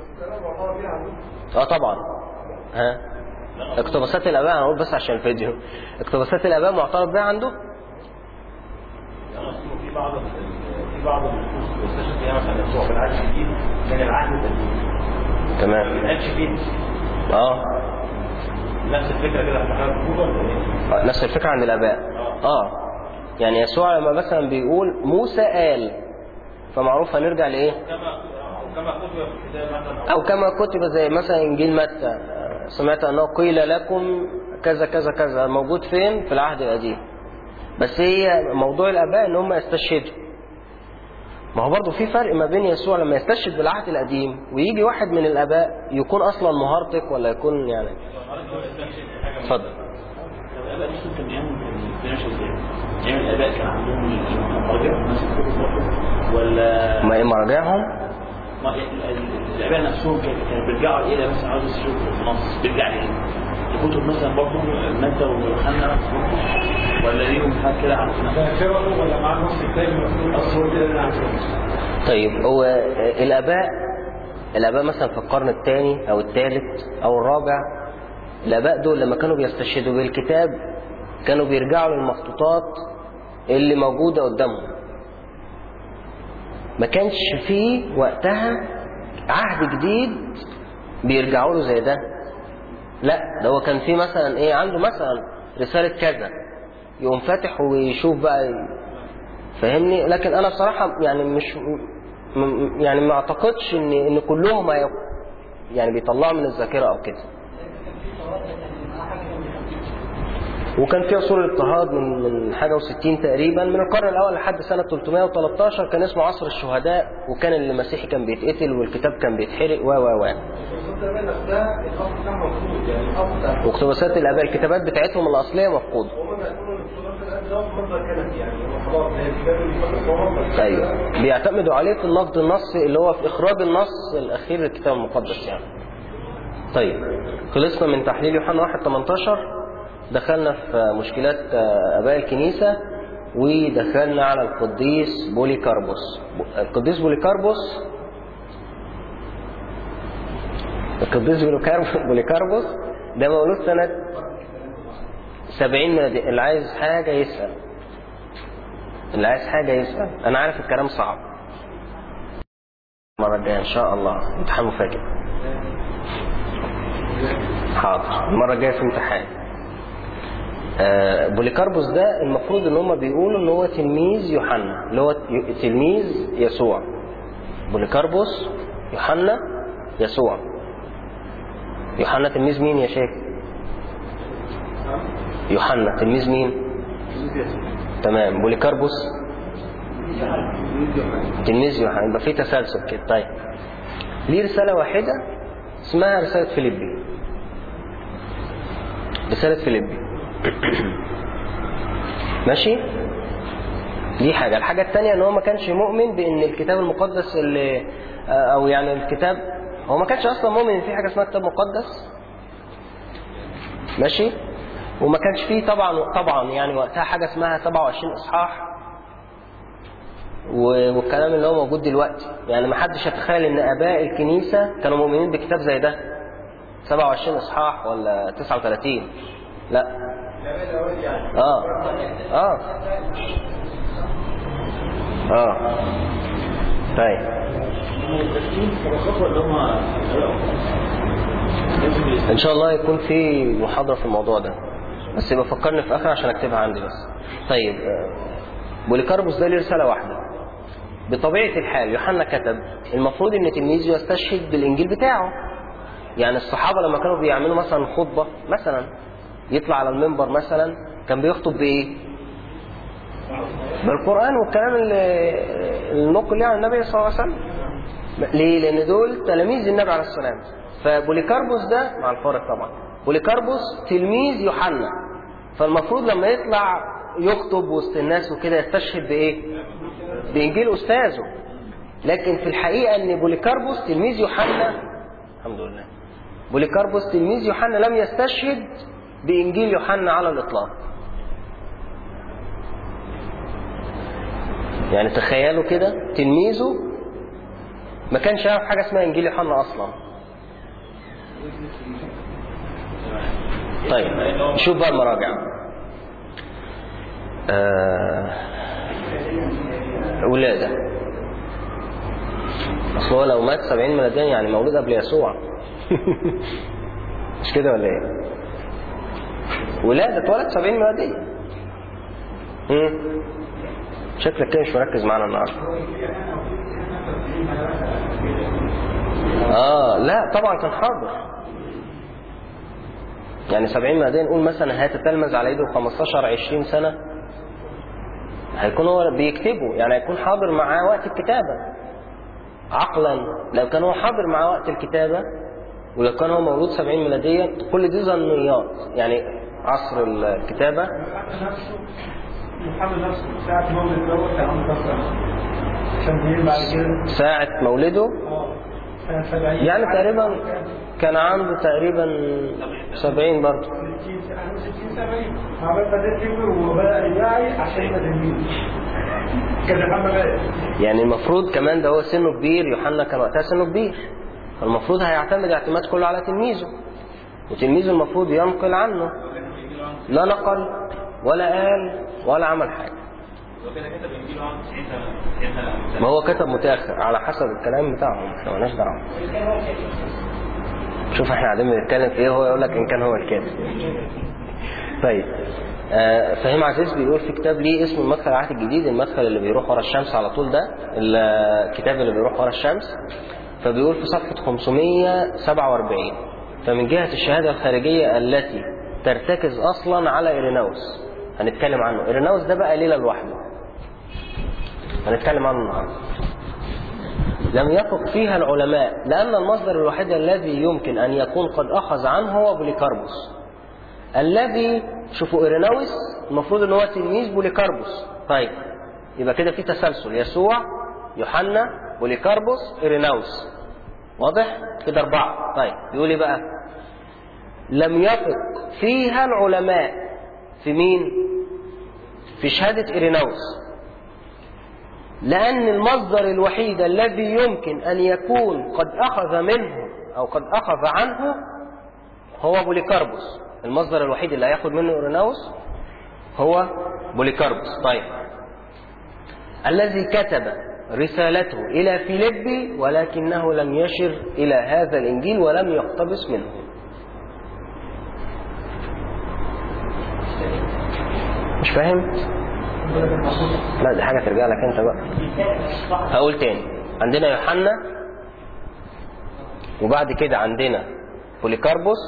[SPEAKER 1] اه طبعا ها اقتباسات الاباء انا هقول بس عشان الفيديو اقتباسات الاباء معترف بها عنده
[SPEAKER 2] يعني أصلاً في بعض ال- في بعض النصوص بيستشهد فيها مثلا يسوع في العهد الجديد من العهد القديم ما
[SPEAKER 1] تمام
[SPEAKER 2] بيتقالش فيه
[SPEAKER 1] اه
[SPEAKER 2] نفس الفكره كده في حاجه مكتوبه ولا ايه؟
[SPEAKER 1] آه، نفس الفكره عند الاباء اه يعني يسوع لما مثلا بيقول موسى قال فمعروف هنرجع لايه
[SPEAKER 2] كما كما كتب في الكتاب مثلا
[SPEAKER 1] أو كما كتب زي مثلا إنجيل متى سمعت أنه قيل لكم كذا كذا كذا موجود فين في العهد القديم بس هي موضوع الآباء إن هم يستشهدوا ما هو برضه في فرق ما بين يسوع لما يستشهد بالعهد القديم ويجي واحد من الآباء يكون أصلا مهارتك ولا يكون يعني اتفضل
[SPEAKER 2] الاباء نفسهم كانوا بيعملوا بيعملوا ازاي؟ يعني الاباء كان عندهم مراجع نفس الكتب برضه ولا
[SPEAKER 1] ما إيه مراجعهم
[SPEAKER 2] ما ال- ال- الاباء نفسهم كانوا كانوا بيرجعوا ايه ده مثلا عاوز يشوف النص بيرجع لايه؟ الكتب مثلا برضه متى ويوحنا ولا ليهم حاجه كده عندنا
[SPEAKER 3] ذاكرته ولا مع نص الكتاب المفروض اصلا كده اللي عندنا
[SPEAKER 1] طيب هو الآباء الآباء مثلا في القرن الثاني أو الثالث أو الرابع الآباء دول لما كانوا بيستشهدوا بالكتاب كانوا بيرجعوا للمخطوطات اللي موجودة قدامهم ما كانش فيه وقتها عهد جديد بيرجعوا له زي ده لا ده هو كان فيه مثلا ايه عنده مثلا رسالة كذا يقوم فاتح ويشوف بقى فاهمني لكن انا بصراحه يعني مش م- يعني ما اعتقدش ان ان كلهم هي- يعني بيطلعوا من الذاكره او كده وكان في عصور الاضطهاد من من حاجه و60 تقريبا من القرن الاول لحد سنه 313 كان اسمه عصر الشهداء وكان اللي مسيحي كان بيتقتل والكتاب كان بيتحرق و و و
[SPEAKER 4] الكتاب نفسها الاصل بتاعها مفقود يعني الاصل بتاع
[SPEAKER 1] واقتباسات الاباء الكتابات بتاعتهم الاصليه مفقوده
[SPEAKER 4] هم بيعتبروا ان الكتاب الاب ده مصدر كلام يعني هو خلاص هي الكتاب اللي بيفكر هو مصدر
[SPEAKER 1] ايوه بيعتمدوا عليه في النقد النصي اللي هو في اخراج النص الاخير للكتاب المقدس يعني طيب خلصنا من تحليل يوحنا 1 18 دخلنا في مشكلات آه، اباء الكنيسه ودخلنا على القديس بوليكاربوس القديس بوليكاربوس القديس بوليكاربوس بوليكاربوس ده مولود سنة 70 ميلادي اللي عايز حاجة يسأل اللي عايز حاجة يسأل أنا عارف الكلام صعب المرة الجاية إن شاء الله امتحان مفاجئ حاضر المرة الجاية في امتحان آه، بوليكاربوس ده المفروض ان هم بيقولوا ان هو تلميذ يوحنا اللي هو ي- تلميذ يسوع بوليكاربوس يوحنا يسوع يوحنا تلميذ مين يا شيخ يوحنا تلميذ مين تمام بوليكاربوس تلميذ يوحنا يبقى في تسلسل كده طيب ليه رسالة واحدة اسمها رسالة فيليبي رسالة فيليبي ماشي دي حاجة الحاجة التانية ان هو ما كانش مؤمن بان الكتاب المقدس اللي او يعني الكتاب هو ما كانش اصلا مؤمن ان في حاجة اسمها كتاب مقدس ماشي وما كانش فيه طبعا طبعا يعني وقتها حاجة اسمها 27 اصحاح و- والكلام اللي هو موجود دلوقتي يعني ما حدش يتخيل ان اباء الكنيسة كانوا مؤمنين بكتاب زي ده 27 اصحاح ولا 39 لا اه اه اه طيب
[SPEAKER 2] ولا هم
[SPEAKER 1] ان شاء الله يكون في محاضرة في الموضوع ده بس يبقى فكرني في اخر عشان اكتبها عندي بس طيب آه، بوليكاربوس ده ليه رسالة واحدة بطبيعة الحال يوحنا كتب المفروض ان تلميذه يستشهد بالانجيل بتاعه يعني الصحابة لما كانوا بيعملوا مثلا خطبة مثلا يطلع على المنبر مثلا كان بيخطب بايه بالقرآن والكلام اللي النقل يعني النبي صلى الله عليه وسلم ليه؟ لأن دول تلاميذ النبي عليه السلام فبوليكاربوس ده مع الفارق طبعا بوليكاربوس تلميذ يوحنا فالمفروض لما يطلع يخطب وسط الناس وكده يستشهد بإيه؟ بإنجيل أستاذه لكن في الحقيقة أن بوليكاربوس تلميذ يوحنا الحمد لله بوليكاربوس تلميذ يوحنا لم يستشهد بإنجيل يوحنا على الإطلاق يعني تخيلوا كده تلميذه ما كانش يعرف حاجة اسمها إنجيل يوحنا أصلا طيب شوف بقى المراجع آه ولادة أصل هو لو مات سبعين ميلاديا يعني مولود قبل يسوع مش كده ولا ايه؟ ولادة اتولد سبعين ميلاديا مم. شكلك كده مش مركز معانا النهارده اه لا طبعا كان حاضر يعني 70 ميلاديا نقول مثلا هيتتلمذ على ايده 15 20 سنه هيكون هو بيكتبه يعني هيكون حاضر معاه وقت الكتابه عقلا لو كان هو حاضر معاه وقت الكتابه ولو كان هو مولود 70 ميلاديا كل دي ظنيات يعني عصر الكتابه
[SPEAKER 3] نفسه محمد نفسه ساعة مولد دوت كان عنده كام سنة؟ عشان بيجي بعد كده
[SPEAKER 1] ساعه مولده
[SPEAKER 3] اه سنة 70
[SPEAKER 1] يعني تقريبا كان عنده تقريبا 70 برضه
[SPEAKER 3] 60 سنة 60 70 عمال بدأ كبر وبدأ يعي عشان يبقى تلميذ كان محمد بقى
[SPEAKER 1] يعني المفروض كمان ده هو سنه كبير يوحنا كان وقتها سنه كبير فالمفروض هيعتمد اعتماد كله على تلميذه وتلميذه المفروض ينقل عنه لا نقل ولا قال ولا عمل حاجة ما هو كتب متأخر على حسب الكلام بتاعهم احنا مالناش دعوة شوف احنا قاعدين بنتكلم في ايه هو يقول لك ان كان هو الكاتب طيب آه، فهيم عزيز بيقول في كتاب ليه اسمه المدخل العهد الجديد المدخل اللي بيروح ورا الشمس على طول ده الكتاب اللي بيروح ورا الشمس فبيقول في صفحة 547 فمن جهة الشهادة الخارجية التي ترتكز أصلا على إيريناوس هنتكلم عنه إيريناوس ده بقى ليلة لوحده هنتكلم عنه النهارده لم يثق فيها العلماء لأن المصدر الوحيد الذي يمكن أن يكون قد أخذ عنه هو بوليكاربوس الذي شوفوا إيريناوس المفروض ان هو تلميذ بوليكاربوس طيب يبقى كده في تسلسل يسوع يوحنا بوليكاربوس إيريناوس واضح كده أربعة طيب يقول ايه بقى لم يثق فيها العلماء في مين في شهادة إيريناوس لأن المصدر الوحيد الذي يمكن أن يكون قد أخذ منه أو قد أخذ عنه هو بوليكاربوس المصدر الوحيد اللي هياخد منه اوريناوس هو بوليكاربوس طيب الذي كتب رسالته إلى فيليبي ولكنه لم يشر إلى هذا الإنجيل ولم يقتبس منه مش فاهم؟ لا دي حاجة ترجع لك أنت بقى هقول تاني عندنا يوحنا وبعد كده عندنا بوليكاربوس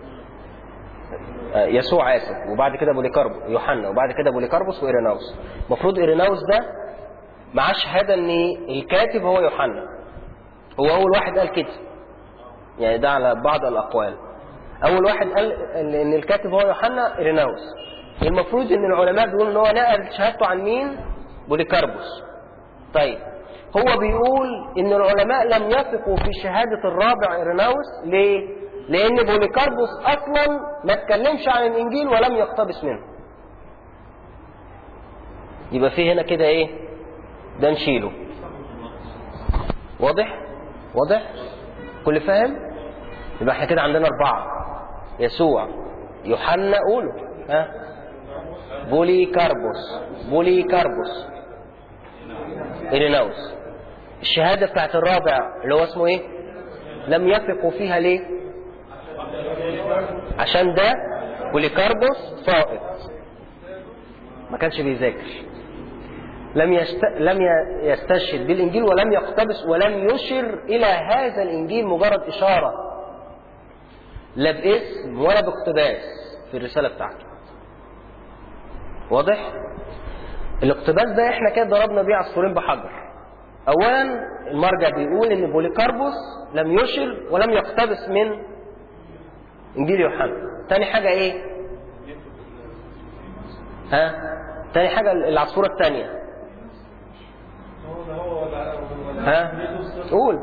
[SPEAKER 1] آه، يسوع اسف وبعد كده بوليكاربو يوحنا وبعد كده بوليكاربوس وإيريناوس المفروض إيريناوس ده معاه شهادة ان الكاتب هو يوحنا هو اول واحد قال كده يعني ده على بعض الاقوال اول واحد قال ان إن الكاتب هو يوحنا إيريناوس المفروض ان العلماء بيقولوا ان هو نقل شهادته عن مين بوليكاربوس طيب هو بيقول ان العلماء لم يثقوا في شهادة الرابع إيريناوس ليه لان بوليكاربوس اصلا ما اتكلمش عن الانجيل ولم يقتبس منه يبقى في هنا كده ايه ده نشيله واضح واضح كل فاهم يبقى احنا كده عندنا اربعة يسوع يوحنا قولوا ها بوليكاربوس بوليكاربوس إيريناوس الشهادة بتاعت الرابع اللي هو اسمه ايه لم يثقوا فيها ليه عشان ده بوليكاربوس ساقط ما كانش بيذاكر لم يست... لم ي- يستشهد بالانجيل ولم يقتبس ولم يشر الى هذا الانجيل مجرد اشاره لا باسم ولا باقتباس في الرساله بتاعته واضح الاقتباس ده احنا كده ضربنا بيه عصفورين بحجر اولا المرجع بيقول ان بوليكاربوس لم يشر ولم يقتبس من انجيل يوحنا تاني حاجه ايه ها تاني حاجه العصفوره الثانيه ها قول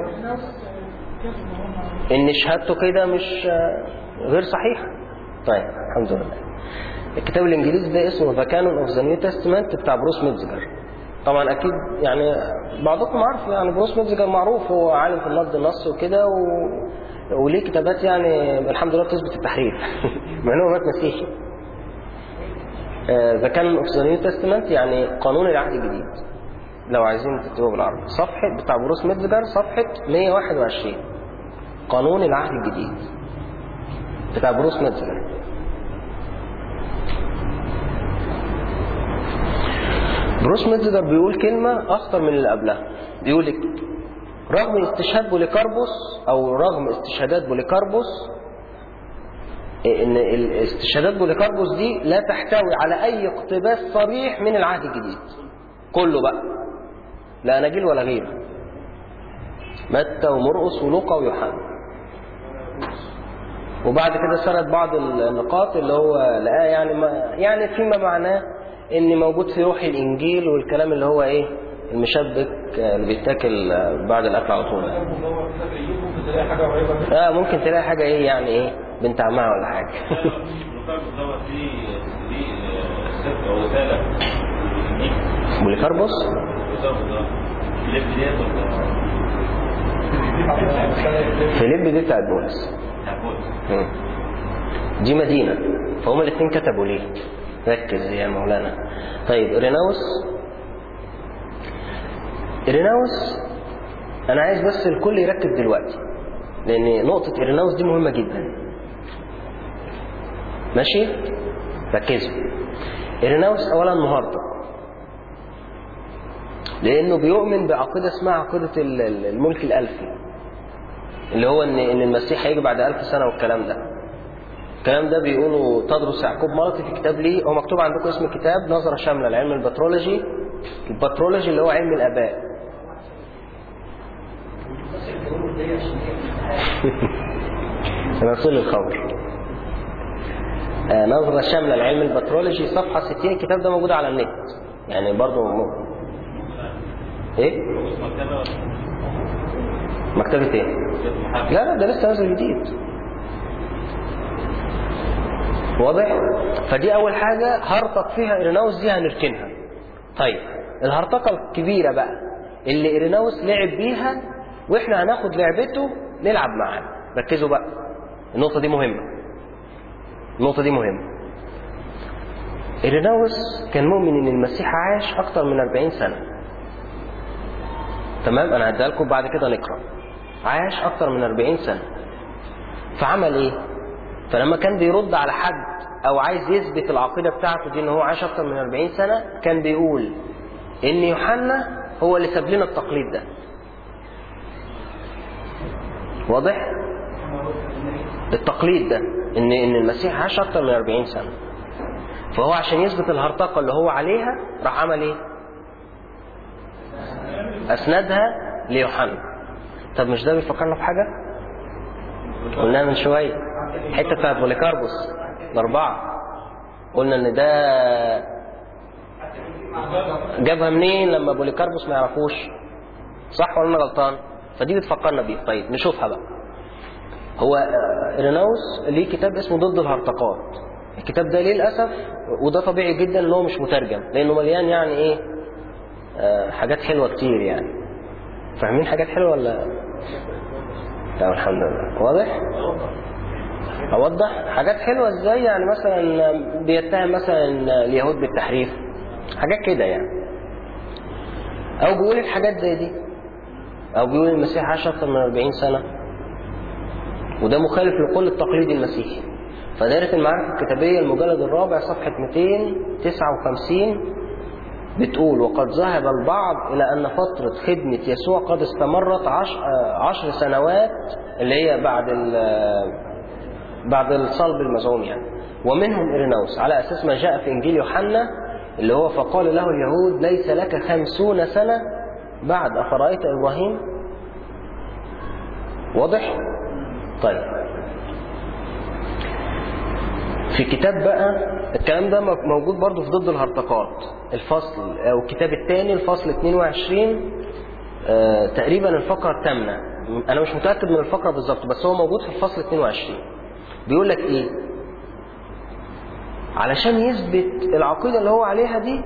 [SPEAKER 1] ان شهادته كده مش غير صحيحه طيب الحمد لله الكتاب الانجليزي ده اسمه ذا كانون اوف ذا نيو تestament بتاع بروس ميتزجر طبعا اكيد يعني بعضكم عارف يعني بروس ميتزجر معروف هو عالم في النقد النص وكده و... وليه كتابات يعني الحمد لله بتثبت التحريف مع انه مات مسيحي ذا كانون اوف ذا نيو تestament يعني قانون العهد الجديد لو عايزين تكتبوه بالعربي صفحة بتاع بروس ميتزجر صفحة 121 قانون العهد الجديد بتاع بروس ميتزجر بروس ميتزجر بيقول كلمة أخطر من اللي قبلها بيقول لك رغم استشهاد بوليكاربوس أو رغم استشهادات بوليكاربوس إن استشهادات بوليكاربوس دي لا تحتوي على أي اقتباس صريح من العهد الجديد كله بقى لا أناجيل ولا غيره متى ومرقس ولوقا ويوحنا وبعد كده سرد بعض النقاط اللي هو لقاه يعني ما يعني فيما معناه ان موجود في روح الانجيل والكلام اللي هو ايه المشبك اللي بيتاكل بعد الاكل على طول اه ممكن تلاقي حاجه ايه يعني ايه بنت عمها ولا حاجه بوليكاربوس فيليب دي بتاعت بولس مم. دي مدينة فهم الاثنين كتبوا ليه ركز يا مولانا طيب إريناوس إريناوس أنا عايز بس الكل يركز دلوقتي لأن نقطة إريناوس دي مهمة جدا ماشي ركزوا إريناوس أولا مهرطق لأنه بيؤمن بعقيدة اسمها عقيدة الملك الألفي اللي هو إن إن المسيح هيجي بعد ألف سنة والكلام ده الكلام ده بيقولوا تدرس يعقوب مرتي في كتاب ليه هو مكتوب عندكم اسم الكتاب نظرة شاملة لعلم البترولوجي البترولوجي اللي هو علم الآباء رسول الخبر آه نظرة شاملة لعلم البترولوجي صفحة 60 الكتاب ده موجود على النت يعني برضه م... ايه؟ مكتبة ايه؟ لا لا ده لسه نازل جديد واضح فدي اول حاجه هرطق فيها ايريناوس دي هنركنها طيب الهرطقه الكبيره بقى اللي ايريناوس لعب بيها واحنا هناخد لعبته نلعب معاه ركزوا بقى النقطه دي مهمه النقطه دي مهمه ايريناوس كان مؤمن ان المسيح عاش اكتر من 40 سنه تمام انا هديها لكم بعد كده نقرا عاش اكتر من 40 سنه فعمل ايه فلما كان بيرد على حد او عايز يثبت العقيده بتاعته دي ان هو عاش اكتر من 40 سنه كان بيقول ان يوحنا هو اللي ساب لنا التقليد ده واضح التقليد ده ان ان المسيح عاش اكتر من 40 سنه فهو عشان يثبت الهرطقه اللي هو عليها راح عمل ايه اسندها ليوحنا طب مش ده بيفكرنا بحاجه قلناها من شويه الحته بتاعت بوليكاربوس الاربعه قلنا ان ده جابها منين لما بوليكاربوس ما يعرفوش صح ولا انا غلطان فدي بتفكرنا بيه طيب نشوفها بقى هو آه، إيريناوس ليه كتاب اسمه ضد الهرطقات الكتاب ده للأسف وده طبيعي جدا ان هو مش مترجم لأنه مليان يعني إيه آه، حاجات حلوة كتير يعني فاهمين حاجات حلوة ولا لا الحمد لله واضح أوضح حاجات حلوة إزاي يعني مثلا بيتهم مثلا اليهود بالتحريف حاجات كده يعني أو بيقول الحاجات زي دي أو بيقول المسيح عاش أكتر من 40 سنة وده مخالف لكل التقليد المسيحي فدائرة المعارف الكتابية المجلد الرابع صفحة 259 بتقول وقد ذهب البعض إلى أن فترة خدمة يسوع قد استمرت عش... آه، عشر سنوات اللي هي بعد ال... بعد الصلب المزعوم يعني ومنهم إيريناوس على أساس ما جاء في إنجيل يوحنا اللي هو فقال له اليهود ليس لك خمسون سنة بعد أفرأيت إبراهيم واضح؟ طيب في كتاب بقى الكلام ده موجود برضو في ضد الهرطقات الفصل او الكتاب الثاني الفصل 22 آه تقريبا الفقره الثامنه انا مش متاكد من الفقره بالظبط بس هو موجود في الفصل 22 بيقول لك ايه علشان يثبت العقيده اللي هو عليها دي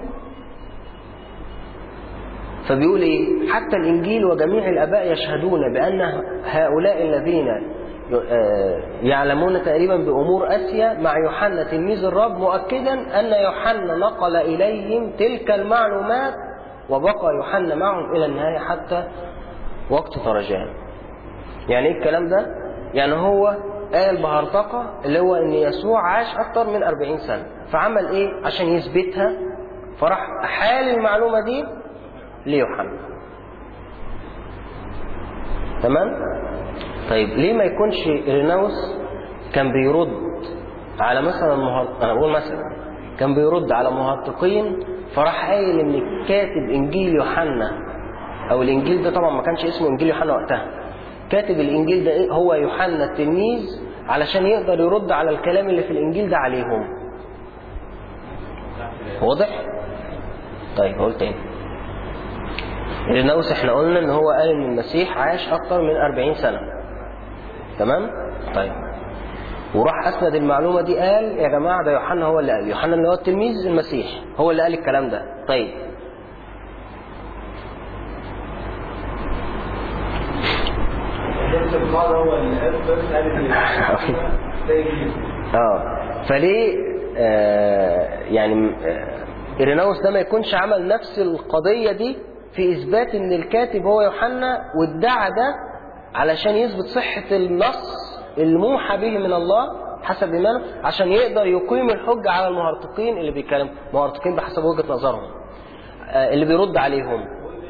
[SPEAKER 1] فبيقول ايه حتى الانجيل وجميع الاباء يشهدون بان هؤلاء الذين يعلمون تقريبا بامور اسيا مع يوحنا تلميذ الرب مؤكدا ان يوحنا نقل اليهم تلك المعلومات وبقى يوحنا معهم الى النهايه حتى وقت فرجان يعني ايه الكلام ده يعني هو قال بهرطقه اللي هو ان يسوع عاش اكتر من 40 سنه فعمل ايه عشان يثبتها فراح احال المعلومه دي ليوحنا تمام طيب ليه ما يكونش إيريناوس كان بيرد على مثلا مهر... انا بقول مثلا كان بيرد على مهرطقين فراح قايل ان كاتب انجيل يوحنا او الانجيل ده طبعا ما كانش اسمه انجيل يوحنا وقتها كاتب الانجيل ده إيه؟ هو يوحنا التلميذ علشان يقدر يرد على الكلام اللي في الانجيل ده عليهم واضح طيب قول تاني إيريناوس احنا قلنا ان هو قال ان المسيح عاش اكتر من 40 سنه تمام طيب وراح اسند المعلومه دي قال يا جماعه ده يوحنا هو اللي قال يوحنا اللي هو التلميذ المسيح هو اللي قال الكلام ده طيب
[SPEAKER 4] هو اللي قال بس قال ان ده انجيل
[SPEAKER 1] اه فليه آه يعني آه إيريناوس ده ما يكونش عمل نفس القضية دي في إثبات إن الكاتب هو يوحنا وادعى ده علشان يثبت صحة النص الموحى به من الله حسب إيمانه عشان يقدر يقيم الحجة على المهرطقين اللي بيتكلموا مهرطقين بحسب وجهة نظرهم آه اللي بيرد عليهم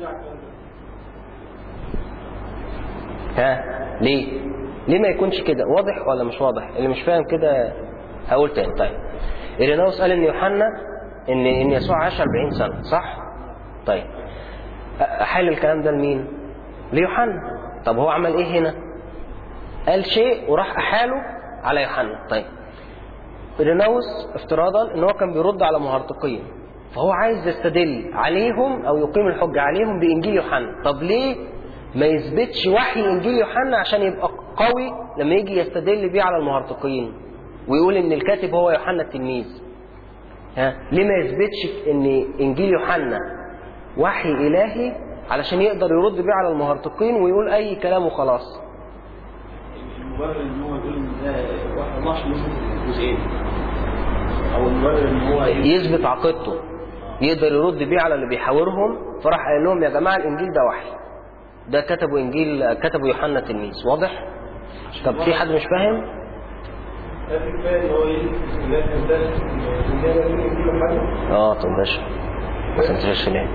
[SPEAKER 1] ها ليه ليه ما يكونش كده واضح ولا مش واضح اللي مش فاهم كده هقول تاني طيب إيريناوس قال إن يوحنا إن إن يسوع عاش 40 سنة صح طيب أحال الكلام ده لمين ليوحنا طب هو عمل إيه هنا قال شيء وراح أحاله على يوحنا طيب إيريناوس افتراضا إن هو كان بيرد على مهرطقين فهو عايز يستدل عليهم أو يقيم الحجة عليهم بإنجيل يوحنا طب ليه ما يثبتش وحي إنجيل يوحنا عشان يبقى قوي لما يجي يستدل بيه على المهرطقين ويقول إن الكاتب هو يوحنا التلميذ ها ليه ما يثبتش إن إنجيل يوحنا وحي إلهي علشان يقدر يرد بيه على المهرطقين ويقول أي كلام وخلاص
[SPEAKER 2] المبرر ان هو يقول ان ده واحد الله عشان يثبت الجزئين او المبرر ان هو ايه
[SPEAKER 1] يثبت عقيدته يقدر يرد بيه على اللي بيحاورهم فراح قال لهم يا جماعة الإنجيل ده وحي ده كتبوا إنجيل كتبوا يوحنا التلميذ واضح؟ طب في حد مش فاهم؟
[SPEAKER 4] ده في كفايه ان هو يثبت ان ده كان ده ان ده من انجيل يوحنا
[SPEAKER 1] اه طب ماشي ما فهمتش ليه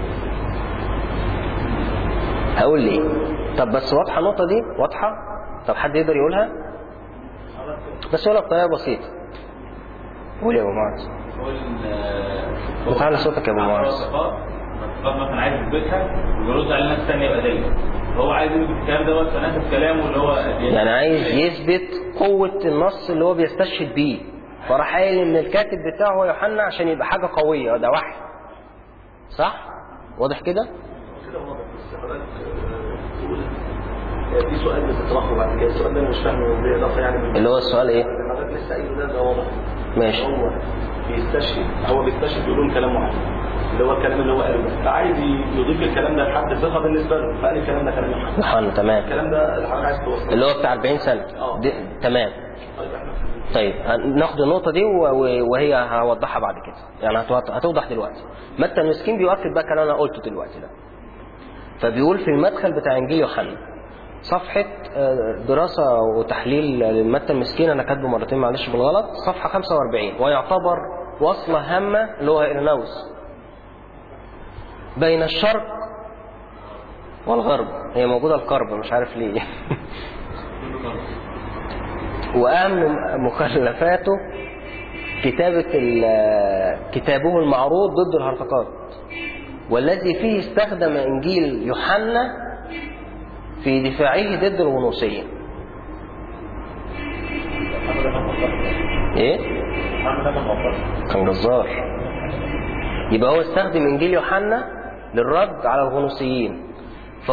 [SPEAKER 1] هقول ليه طب بس واضحه النقطه دي واضحه طب حد يقدر يقولها بس ولا بطريقة بسيطة قول يا أبو معاذ
[SPEAKER 2] هو
[SPEAKER 1] تعالى صوتك يا أبو معاذ.
[SPEAKER 2] طب مثلا عايز يثبتها ويرد على ناس ثانيه بداله هو عايز يثبت الكلام دوت فنفذ كلامه اللي هو
[SPEAKER 1] يعني عايز يثبت قوة النص اللي هو بيستشهد بيه فراح قايل ان الكاتب بتاعه هو يوحنا عشان يبقى حاجة قوية ده وحي صح؟ واضح كده؟
[SPEAKER 4] كده واضح بس حضرتك آه، في سؤال بتطرحه بعد كده السؤال ده انا مش فاهمه بالاضافه يعني من-
[SPEAKER 1] اللي هو السؤال ايه؟
[SPEAKER 4] اللي حضرتك لسه قايله ده ده واضح
[SPEAKER 1] ماشي
[SPEAKER 4] هو بيستشهد هو بيستشهد يقول كلام واحد اللي هو الكلام اللي هو قاله ده فعايز يضيف الكلام ده لحد ثقه بالنسبه له فقال الكلام ده كلام يوحنا
[SPEAKER 1] يوحنا تمام
[SPEAKER 4] الكلام ده اللي حضرتك عايز توصله
[SPEAKER 1] اللي هو بتاع 40 سنة
[SPEAKER 4] اه.
[SPEAKER 1] دي تمام
[SPEAKER 4] طيب احنا
[SPEAKER 1] طيب هن- ناخد النقطة دي و- و- وهي هوضحها بعد كده يعني هتوضح- هتوضح دلوقتي متى المسكين بيؤكد بقى كلام انا قلته دلوقتي ده فبيقول في المدخل بتاع انجيل يوحنا صفحة آه، دراسة وتحليل لمتى المسكين أنا كاتبه مرتين معلش بالغلط صفحة 45 ويعتبر وصلة هامة اللي هو إرناوس بين الشرق والغرب هي موجودة القرب مش عارف ليه وأهم مخلفاته كتابة ال- كتابه المعروض ضد الهرطقات والذي فيه استخدم إنجيل يوحنا في دفاعه ضد الغنوصية إيه؟ كان جزار يبقى هو استخدم إنجيل يوحنا للرد على الغنوصيين ف...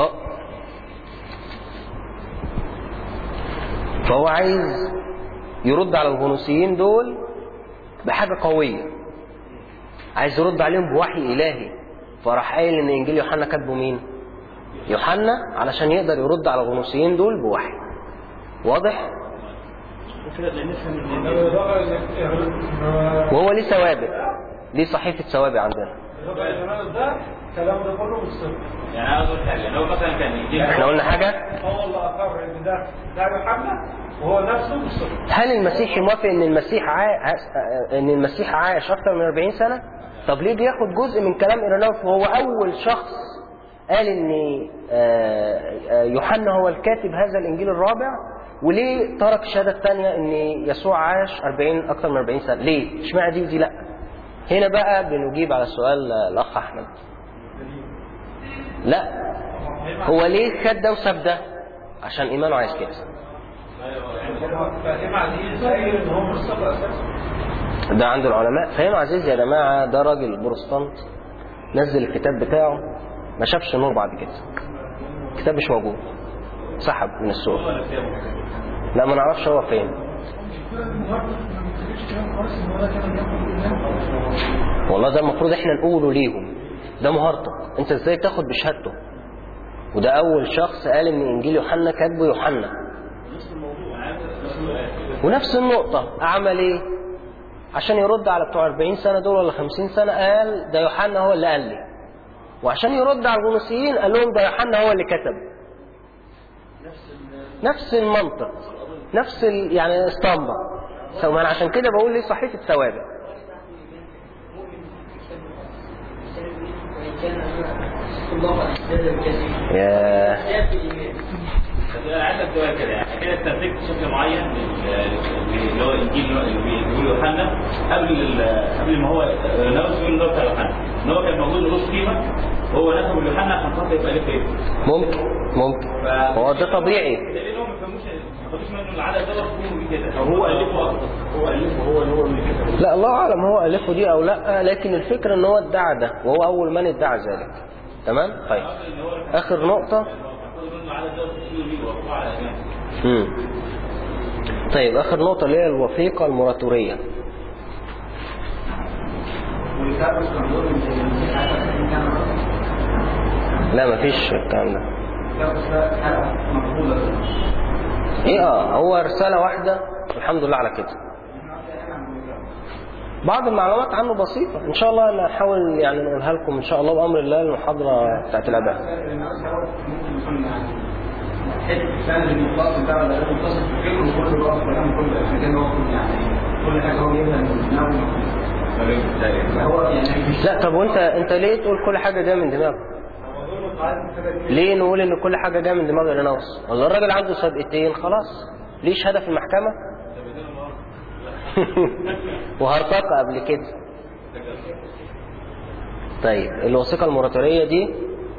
[SPEAKER 1] فهو عايز يرد على الغنوصيين دول بحاجة قوية عايز يرد عليهم بوحي إلهي فراح قايل إن إنجيل يوحنا كاتبه مين؟ يوحنا علشان يقدر يرد على الغنوصيين دول بوحي واضح؟
[SPEAKER 2] كده نفهم ان
[SPEAKER 1] وهو ليه سوابق ليه صحيفة سوابق عندنا
[SPEAKER 5] ده الكلام ده كله بالصدق
[SPEAKER 2] يعني عاوز اقول حاجه لو مثلا كان يجيب
[SPEAKER 1] احنا قلنا حاجة
[SPEAKER 5] هو اللي اقر ان ده ده يوحنا وهو نفسه بالصدق
[SPEAKER 1] هل المسيح موافق ان المسيح عاش ان المسيح عاش اكتر من 40 سنة طب ليه بياخد جزء من كلام ايرانوس وهو اول شخص قال ان آه، آه، يوحنا هو الكاتب هذا الانجيل الرابع وليه ترك الشهاده الثانيه ان يسوع عاش 40 اكتر من 40 سنه ليه اشمعنى دي ودي لا هنا بقى بنجيب على سؤال الاخ احمد لا هو ليه خد ده وساب ده عشان ايمانه عايز كده
[SPEAKER 5] فاهم عزيز قايل ان هو مش صدق اساسا
[SPEAKER 1] ده عند العلماء فهم عزيز يا جماعة ده راجل بروستانت نزل الكتاب بتاعه ما شافش النور بعد كده الكتاب مش موجود سحب من السوق لا ما نعرفش هو فين والله ده المفروض احنا نقوله ليهم ده مهارتك انت ازاي تاخد بشهادته وده اول شخص قال ان انجيل يوحنا كاتبه يوحنا ونفس النقطة عمل ايه عشان يرد على بتوع 40 سنة دول ولا 50 سنة قال ده يوحنا هو اللي قال لي وعشان يرد على الغنوصيين قال لهم ده يوحنا هو اللي كتب نفس المنطق نفس ال... يعني اسطمبة سو ما انا عشان كده بقول ليه صحيفة ثوابت يا
[SPEAKER 2] انا عايزك سؤال كده يعني كده استنتجت شكل معين لل- اللي هو الانجيل اللي بيقول يوحنا قبل ال- قبل ما هو نفسه يقول اللي هو بتاع يوحنا ان هو كان موجود له قيمه وهو نسبه ليوحنا عشان خاطر يبقى ليه قيمه
[SPEAKER 1] ممكن ممكن هو ده طبيعي
[SPEAKER 2] دليل هو ما فهموش ما خدوش منه العدد ده وفهموا بيه كده
[SPEAKER 4] هو ألفه أكتر هو ألفه هو اللي هو اللي كتبه
[SPEAKER 1] لا الله اعلم هو الفه دي او لا لكن الفكره ان هو ادعى ده وهو اول من ادعى ذلك تمام طيب اخر نقطه
[SPEAKER 2] خدوا منه العدد ده وتشيلوا بيه وارفعوا على جنب
[SPEAKER 1] مم. طيب اخر نقطه اللي هي الوثيقه المراتوريه لا مفيش الكلام ده ايه اه هو رساله واحده الحمد لله على كده بعض المعلومات عنه بسيطة إن شاء الله نحاول يعني نقولها لكم إن شاء الله بأمر الله المحاضرة بتاعت الأداء لا طب وانت انت ليه تقول كل حاجة جاية من دماغك؟ ليه نقول ان كل حاجة جاية من دماغ الرناوس؟ والله الراجل عنده سابقتين خلاص ليه شهادة في المحكمة؟ وهرطقة قبل كده طيب الوثيقة الموريتانية دي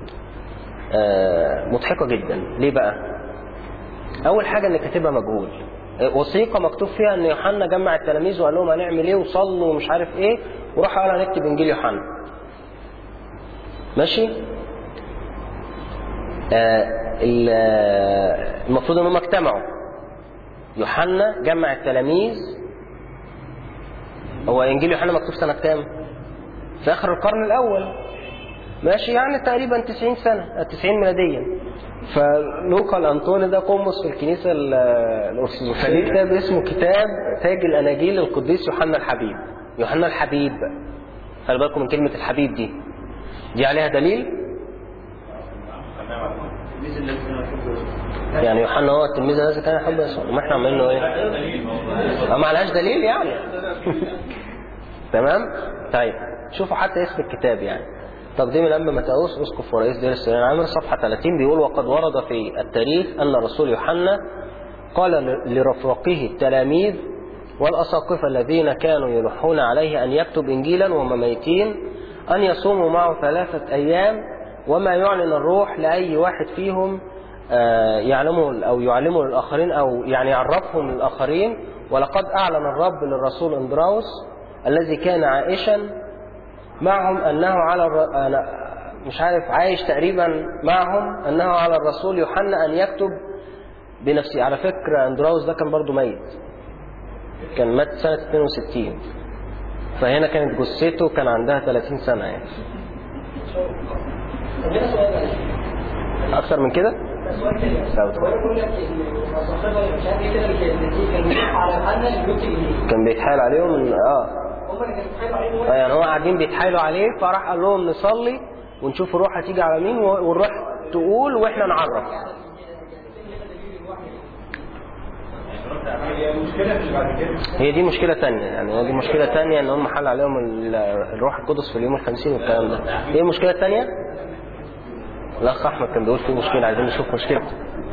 [SPEAKER 1] آه، مضحكة جدا ليه بقى أول حاجة إن كاتبها مجهول آه، وثيقة مكتوب فيها إن يوحنا جمع التلاميذ وقال لهم هنعمل إيه وصلوا ومش عارف إيه وراح قال هنكتب إنجيل يوحنا ماشي آه، ال- آه، المفروض إن هم اجتمعوا يوحنا جمع التلاميذ هو إنجيل يوحنا مكتوب سنة كام؟ في آخر القرن الأول ماشي يعني تقريبا 90 سنة 90 ميلاديا فلوقا الأنطوني ده قمص في الكنيسة ال- الأرثوذكسية فليه كتاب اسمه كتاب تاج الأناجيل القديس يوحنا الحبيب يوحنا الحبيب خلي بالكم من كلمة الحبيب دي دي عليها دليل يعني يوحنا هو التلميذ الذي كان يحب يسوع ما احنا عاملين له ايه؟ اه ما عليهاش دليل يعني تمام؟ طيب شوفوا حتى اسم الكتاب يعني تقديم الأنبا متاوس أسقف ورئيس دير السنين عامر صفحة 30 بيقول وقد ورد في التاريخ أن الرسول يوحنا قال ل- لرفاقه التلاميذ والأساقفة الذين كانوا يلحون عليه أن يكتب إنجيلا وهم ميتين أن يصوموا معه ثلاثة أيام وما يعلن الروح لأي واحد فيهم آه، يعلمه أو يعلمه للآخرين أو يعني يعرفهم للآخرين ولقد أعلن الرب للرسول اندراوس الذي كان عائشا معهم أنه على الر... أنا مش عارف عايش تقريبا معهم أنه على الرسول يوحنا أن يكتب بنفسه على فكرة اندراوس ده كان برضو ميت كان مات سنة 62 فهنا كانت جثته كان عندها 30 سنة يعني
[SPEAKER 3] طب هنا سؤال بقى.
[SPEAKER 1] أكثر من كده؟
[SPEAKER 3] ده سؤال تاني بس.
[SPEAKER 1] لا،
[SPEAKER 3] هو
[SPEAKER 1] اتفضل.
[SPEAKER 3] يقول لك ان الصحابه مش عارف ايه كده اللي كان اللي كان بيروح على يوحنا اللي بيكتب انجيل
[SPEAKER 1] كان بيتحايل عليهم إن آه
[SPEAKER 3] هم اللي كانوا بيتحايلوا عليه
[SPEAKER 1] آه، يعني هو قاعدين بيتحايلوا عليه فراح قال لهم نصلي ونشوف الروح هتيجي على مين و- والروح تقول واحنا نعرف
[SPEAKER 5] هي المشكله اللي بعد كده
[SPEAKER 1] هي دي مشكلة تانية يعني هي دي مشكلة تانية ان هم حل عليهم ال- الروح القدس في اليوم الخمسين والكلام ده ايه المشكلة التانية؟ الاخ احمد كان بيقول في مشكلة عايزين نشوف مشكلته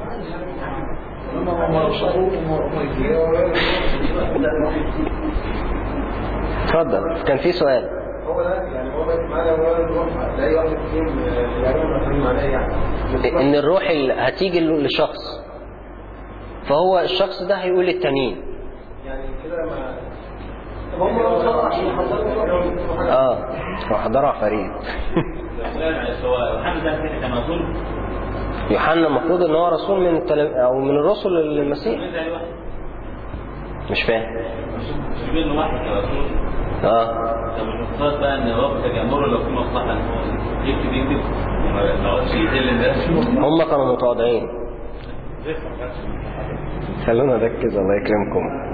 [SPEAKER 1] اتفضل كان في سؤال
[SPEAKER 5] هو ده يعني هو بس معانا ولا نروح تلاقي واحد فيهم يعلم الاخرين معناه يعني
[SPEAKER 1] ان الروح اللي هتيجي لشخص فهو الشخص ده هيقول للتانيين
[SPEAKER 5] يعني كده ما
[SPEAKER 3] طب هم لو صلوا عشان يحضروا
[SPEAKER 1] اه وحضروا عفاريت
[SPEAKER 2] هو محمد ده كده كان رسول
[SPEAKER 1] يوحنا المفروض ان هو رسول من التلم... او من الرسل للمسيح
[SPEAKER 2] مين زي واحد
[SPEAKER 1] مش فاهم
[SPEAKER 2] مش بين واحد كرسول
[SPEAKER 1] اه
[SPEAKER 2] طب المفترض بقى ان الرب كان يامره لو في مصلحه ان هو يكتب يكتب لو شيء يقل ده
[SPEAKER 1] هم كانوا متواضعين خلونا نركز الله يكرمكم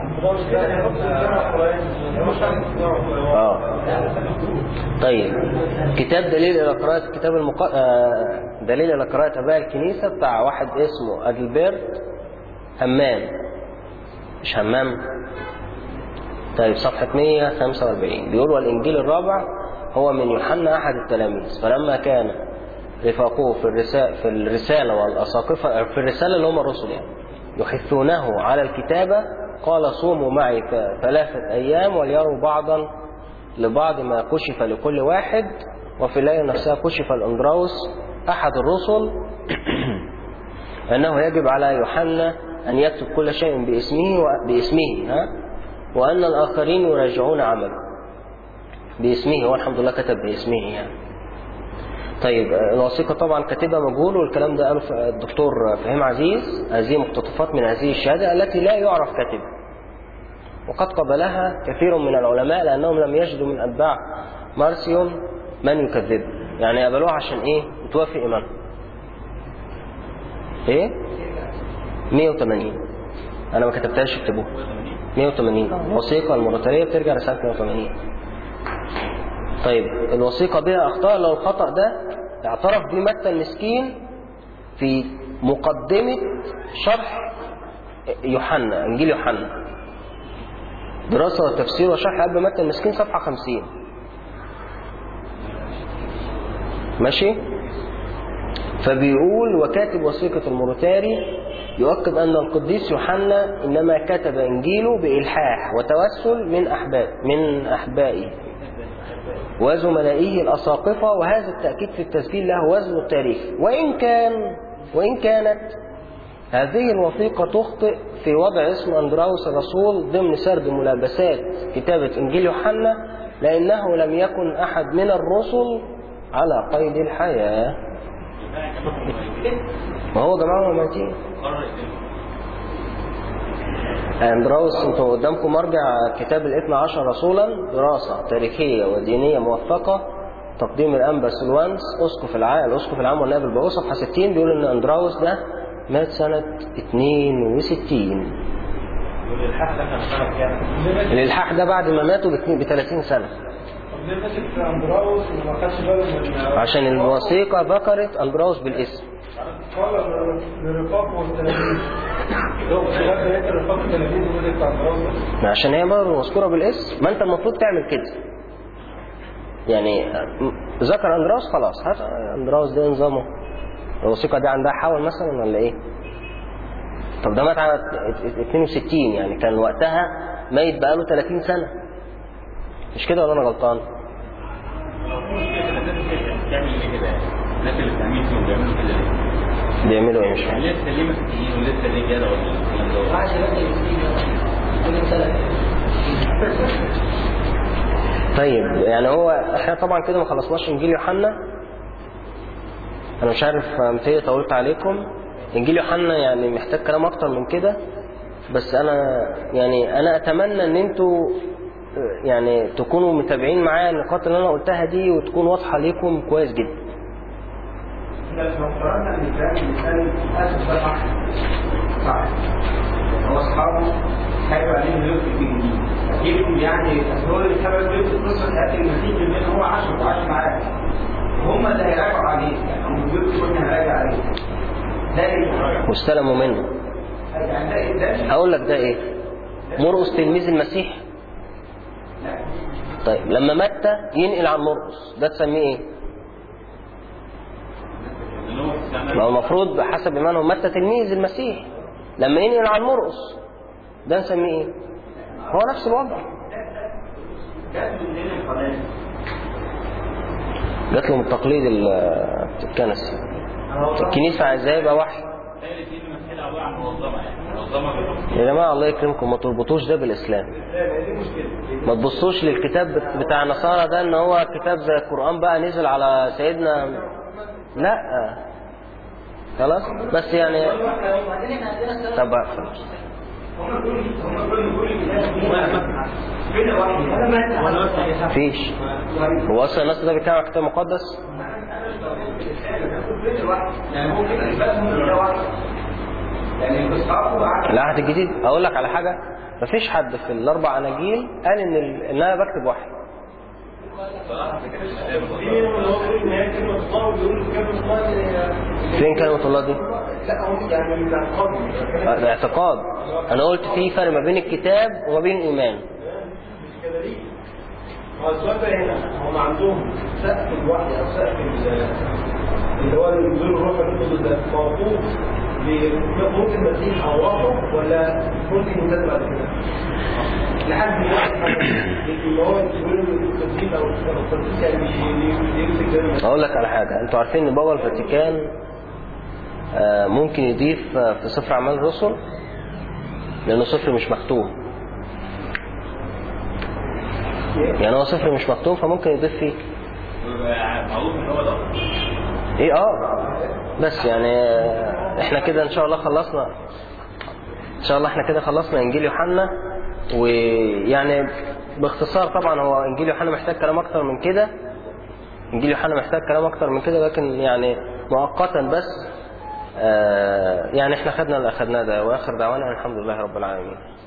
[SPEAKER 1] اه طيب كتاب دليل الى قراءة كتاب المق... آه دليل الى قراءة اباء الكنيسة بتاع واحد اسمه ادلبرت همام مش همام طيب صفحة 145 بيقول والإنجيل الرابع هو من يوحنا أحد التلاميذ فلما كان رفاقه في الرسالة, في الرسالة والأساقفة في الرسالة اللي هم الرسل يعني يحثونه على الكتابة قال صوموا معي ف- ثلاثة أيام وليروا بعضا لبعض ما كشف لكل واحد وفي الليلة نفسها كشف الأندراوس أحد الرسل أنه يجب على يوحنا أن يكتب كل شيء باسمه و... باسمه ها وأن الآخرين يراجعون عمله باسمه هو الحمد لله كتب باسمه يعني طيب آه، الوثيقة طبعا كاتبها مجهول والكلام ده قاله ف- الدكتور فهيم عزيز هذه مقتطفات من هذه الشهادة التي لا يعرف كاتبها وقد قبلها كثير من العلماء لأنهم لم يجدوا من أتباع مارسيون من يكذبه يعني قبلوها عشان إيه توافق إيمانهم إيه 180 أنا ما كتبتهاش اكتبوها 180 وثيقة الموريتانية بترجع لسنة 180 طيب الوثيقة بها أخطاء لو الخطأ ده اعترف بيه متى المسكين في مقدمة شرح يوحنا إنجيل يوحنا دراسة وتفسير وشرح أب متى المسكين صفحة 50 ماشي فبيقول وكاتب وثيقة الموريتاري يؤكد أن القديس يوحنا إنما كتب إنجيله بإلحاح وتوسل من أحباب من أحبائه وزملائه الأساقفة وهذا التأكيد في التسجيل له وزن التاريخ وإن كان وإن كانت هذه الوثيقة تخطئ في وضع اسم أندراوس الرسول ضمن سرد ملابسات كتابة إنجيل يوحنا لأنه لم يكن أحد من الرسل على قيد الحياة ما هو جماعة مماتين أندراوس انتوا قدامكم مرجع كتاب الاثنى عشر رسولا دراسة تاريخية ودينية موثقة تقديم الأنبا سلوانس أسقف العام الأسقف العام والنائب البعوث صفحة 60 بيقول إن أندراوس ده مات سنة 62
[SPEAKER 5] والإلحاح ده كان سنة كام؟
[SPEAKER 1] الإلحاح ده بعد ما ماتوا ب 30 سنة
[SPEAKER 5] طب ليه ماسك في أندراوس وما خدش باله من
[SPEAKER 1] عشان الوثيقة ذكرت أندراوس بالاسم
[SPEAKER 5] قال للرقاق والتلاميذ لو خلاف بقية الرقاق والتلاميذ ومسك في أندراوس بس
[SPEAKER 1] عشان هي برضه مذكورة بالاسم ما أنت المفروض تعمل كده يعني ذكر أندراوس خلاص هات أندراوس ده نظامه الوثيقة دي عندها حول مثلا ولا إيه؟ طب ده مات على 62 يعني كان وقتها ميت بقاله 30 سنة مش كده ولا أنا غلطان؟
[SPEAKER 2] تعمل ليه كده الناس اللي بتعمل فيهم بيعملوا كده ليه؟
[SPEAKER 1] بيعملوا إيه مش فاهم
[SPEAKER 2] لسه ليه مسيحيين ولسه ليه كده ولا الكلام ده
[SPEAKER 3] عاش بدري مسكين كل سنة
[SPEAKER 1] طيب يعني هو احنا طبعا كده ما خلصناش انجيل يوحنا انا مش عارف متهيألي طولت عليكم انجيل يوحنا يعني محتاج كلام اكتر من كده بس انا يعني انا اتمنى ان انتوا يعني تكونوا متابعين معايا النقاط اللي انا قلتها دي وتكون واضحه ليكم كويس جدا
[SPEAKER 5] لو قرأنا الإنسان الإنسان أسف ده صح صح هو أصحابه خايف عليهم يلقي في الجديد أكيد يعني هو اللي سبب يلقي قصة حياة المسيح لأن هو عاش وعاش معاه هم اللي هيراجعوا عليه يعني هم بيقولوا كنا هنراجع عليه ده إيه؟
[SPEAKER 1] واستلموا منه
[SPEAKER 5] يعني ده ده
[SPEAKER 1] اقول لك ده ايه مرقس تلميذ المسيح طيب لما مات ينقل عن مرقس ده تسميه ايه
[SPEAKER 2] اللي هو استعمال
[SPEAKER 1] ما هو المفروض حسب ايمانهم متى تلميذ المسيح لما ينقل عن مرقس ده نسميه ايه هو نفس الوضع
[SPEAKER 5] جت من دين القناة
[SPEAKER 1] جات لهم التقليد ال- الكنسي الكنيسة عايزاه يبقى وحي
[SPEAKER 2] تالت دين المسيحية عبارة عن منظمة يعني منظمة بتحكم
[SPEAKER 1] يا جماعة الله يكرمكم ما تربطوش ده بالإسلام
[SPEAKER 5] دي مشكلة
[SPEAKER 1] ما تبصوش للكتاب بت- بتاع النصارى ده ان هو كتاب زي القرآن بقى نزل على سيدنا لا خلاص بس يعني
[SPEAKER 3] وبعدين احنا عندنا السنة
[SPEAKER 1] طب اقفل
[SPEAKER 5] هم دول هم دول كل الناس فين الوحي؟ ولا مات ولا مات
[SPEAKER 1] مفيش هو اصلا الناس ده بيتكلم عن كتاب مقدس
[SPEAKER 5] يعني هو كده يبقى ده واحد يعني اصحابه قعدوا
[SPEAKER 1] العهد الجديد اقول لك على حاجه مفيش حد في الاربع اناجيل قال ان ال- ان انا بكتب وحي فين كلمه الله دي
[SPEAKER 5] لا هو يعني الاعتقاد
[SPEAKER 1] آه، الاعتقاد انا قلت في فرق ما بين الكتاب وما بين الايمان
[SPEAKER 5] مش كده ليه؟ هو السؤال ده هنا هم عندهم سقف الوحي او سقف ال- اللي هو اللي بيقولوا الروح القدس ده موقوف لموت المسيح او روحه ولا ممكن يزداد بعد كده؟ لحد دلوقتي اللي هو بيقولوا التسجيل او التسجيل يعني بي- بيمسك ده
[SPEAKER 1] اقول لك على حاجه انتوا عارفين ان بابا الفاتيكان آه، ممكن يضيف آه، في سفر اعمال الرسل لانه سفر مش مختوم يعني هو سفر مش مختوم فممكن يضيف فيه
[SPEAKER 2] معروف ان هو ده
[SPEAKER 1] ايه اه بس يعني آه، احنا كده ان شاء الله خلصنا ان شاء الله احنا كده خلصنا انجيل يوحنا ويعني باختصار طبعا هو انجيل يوحنا محتاج كلام اكتر من كده انجيل يوحنا محتاج كلام اكتر من كده لكن يعني مؤقتا بس آه يعني احنا خدنا اللي اخدناه ده واخر دعوانا الحمد لله رب العالمين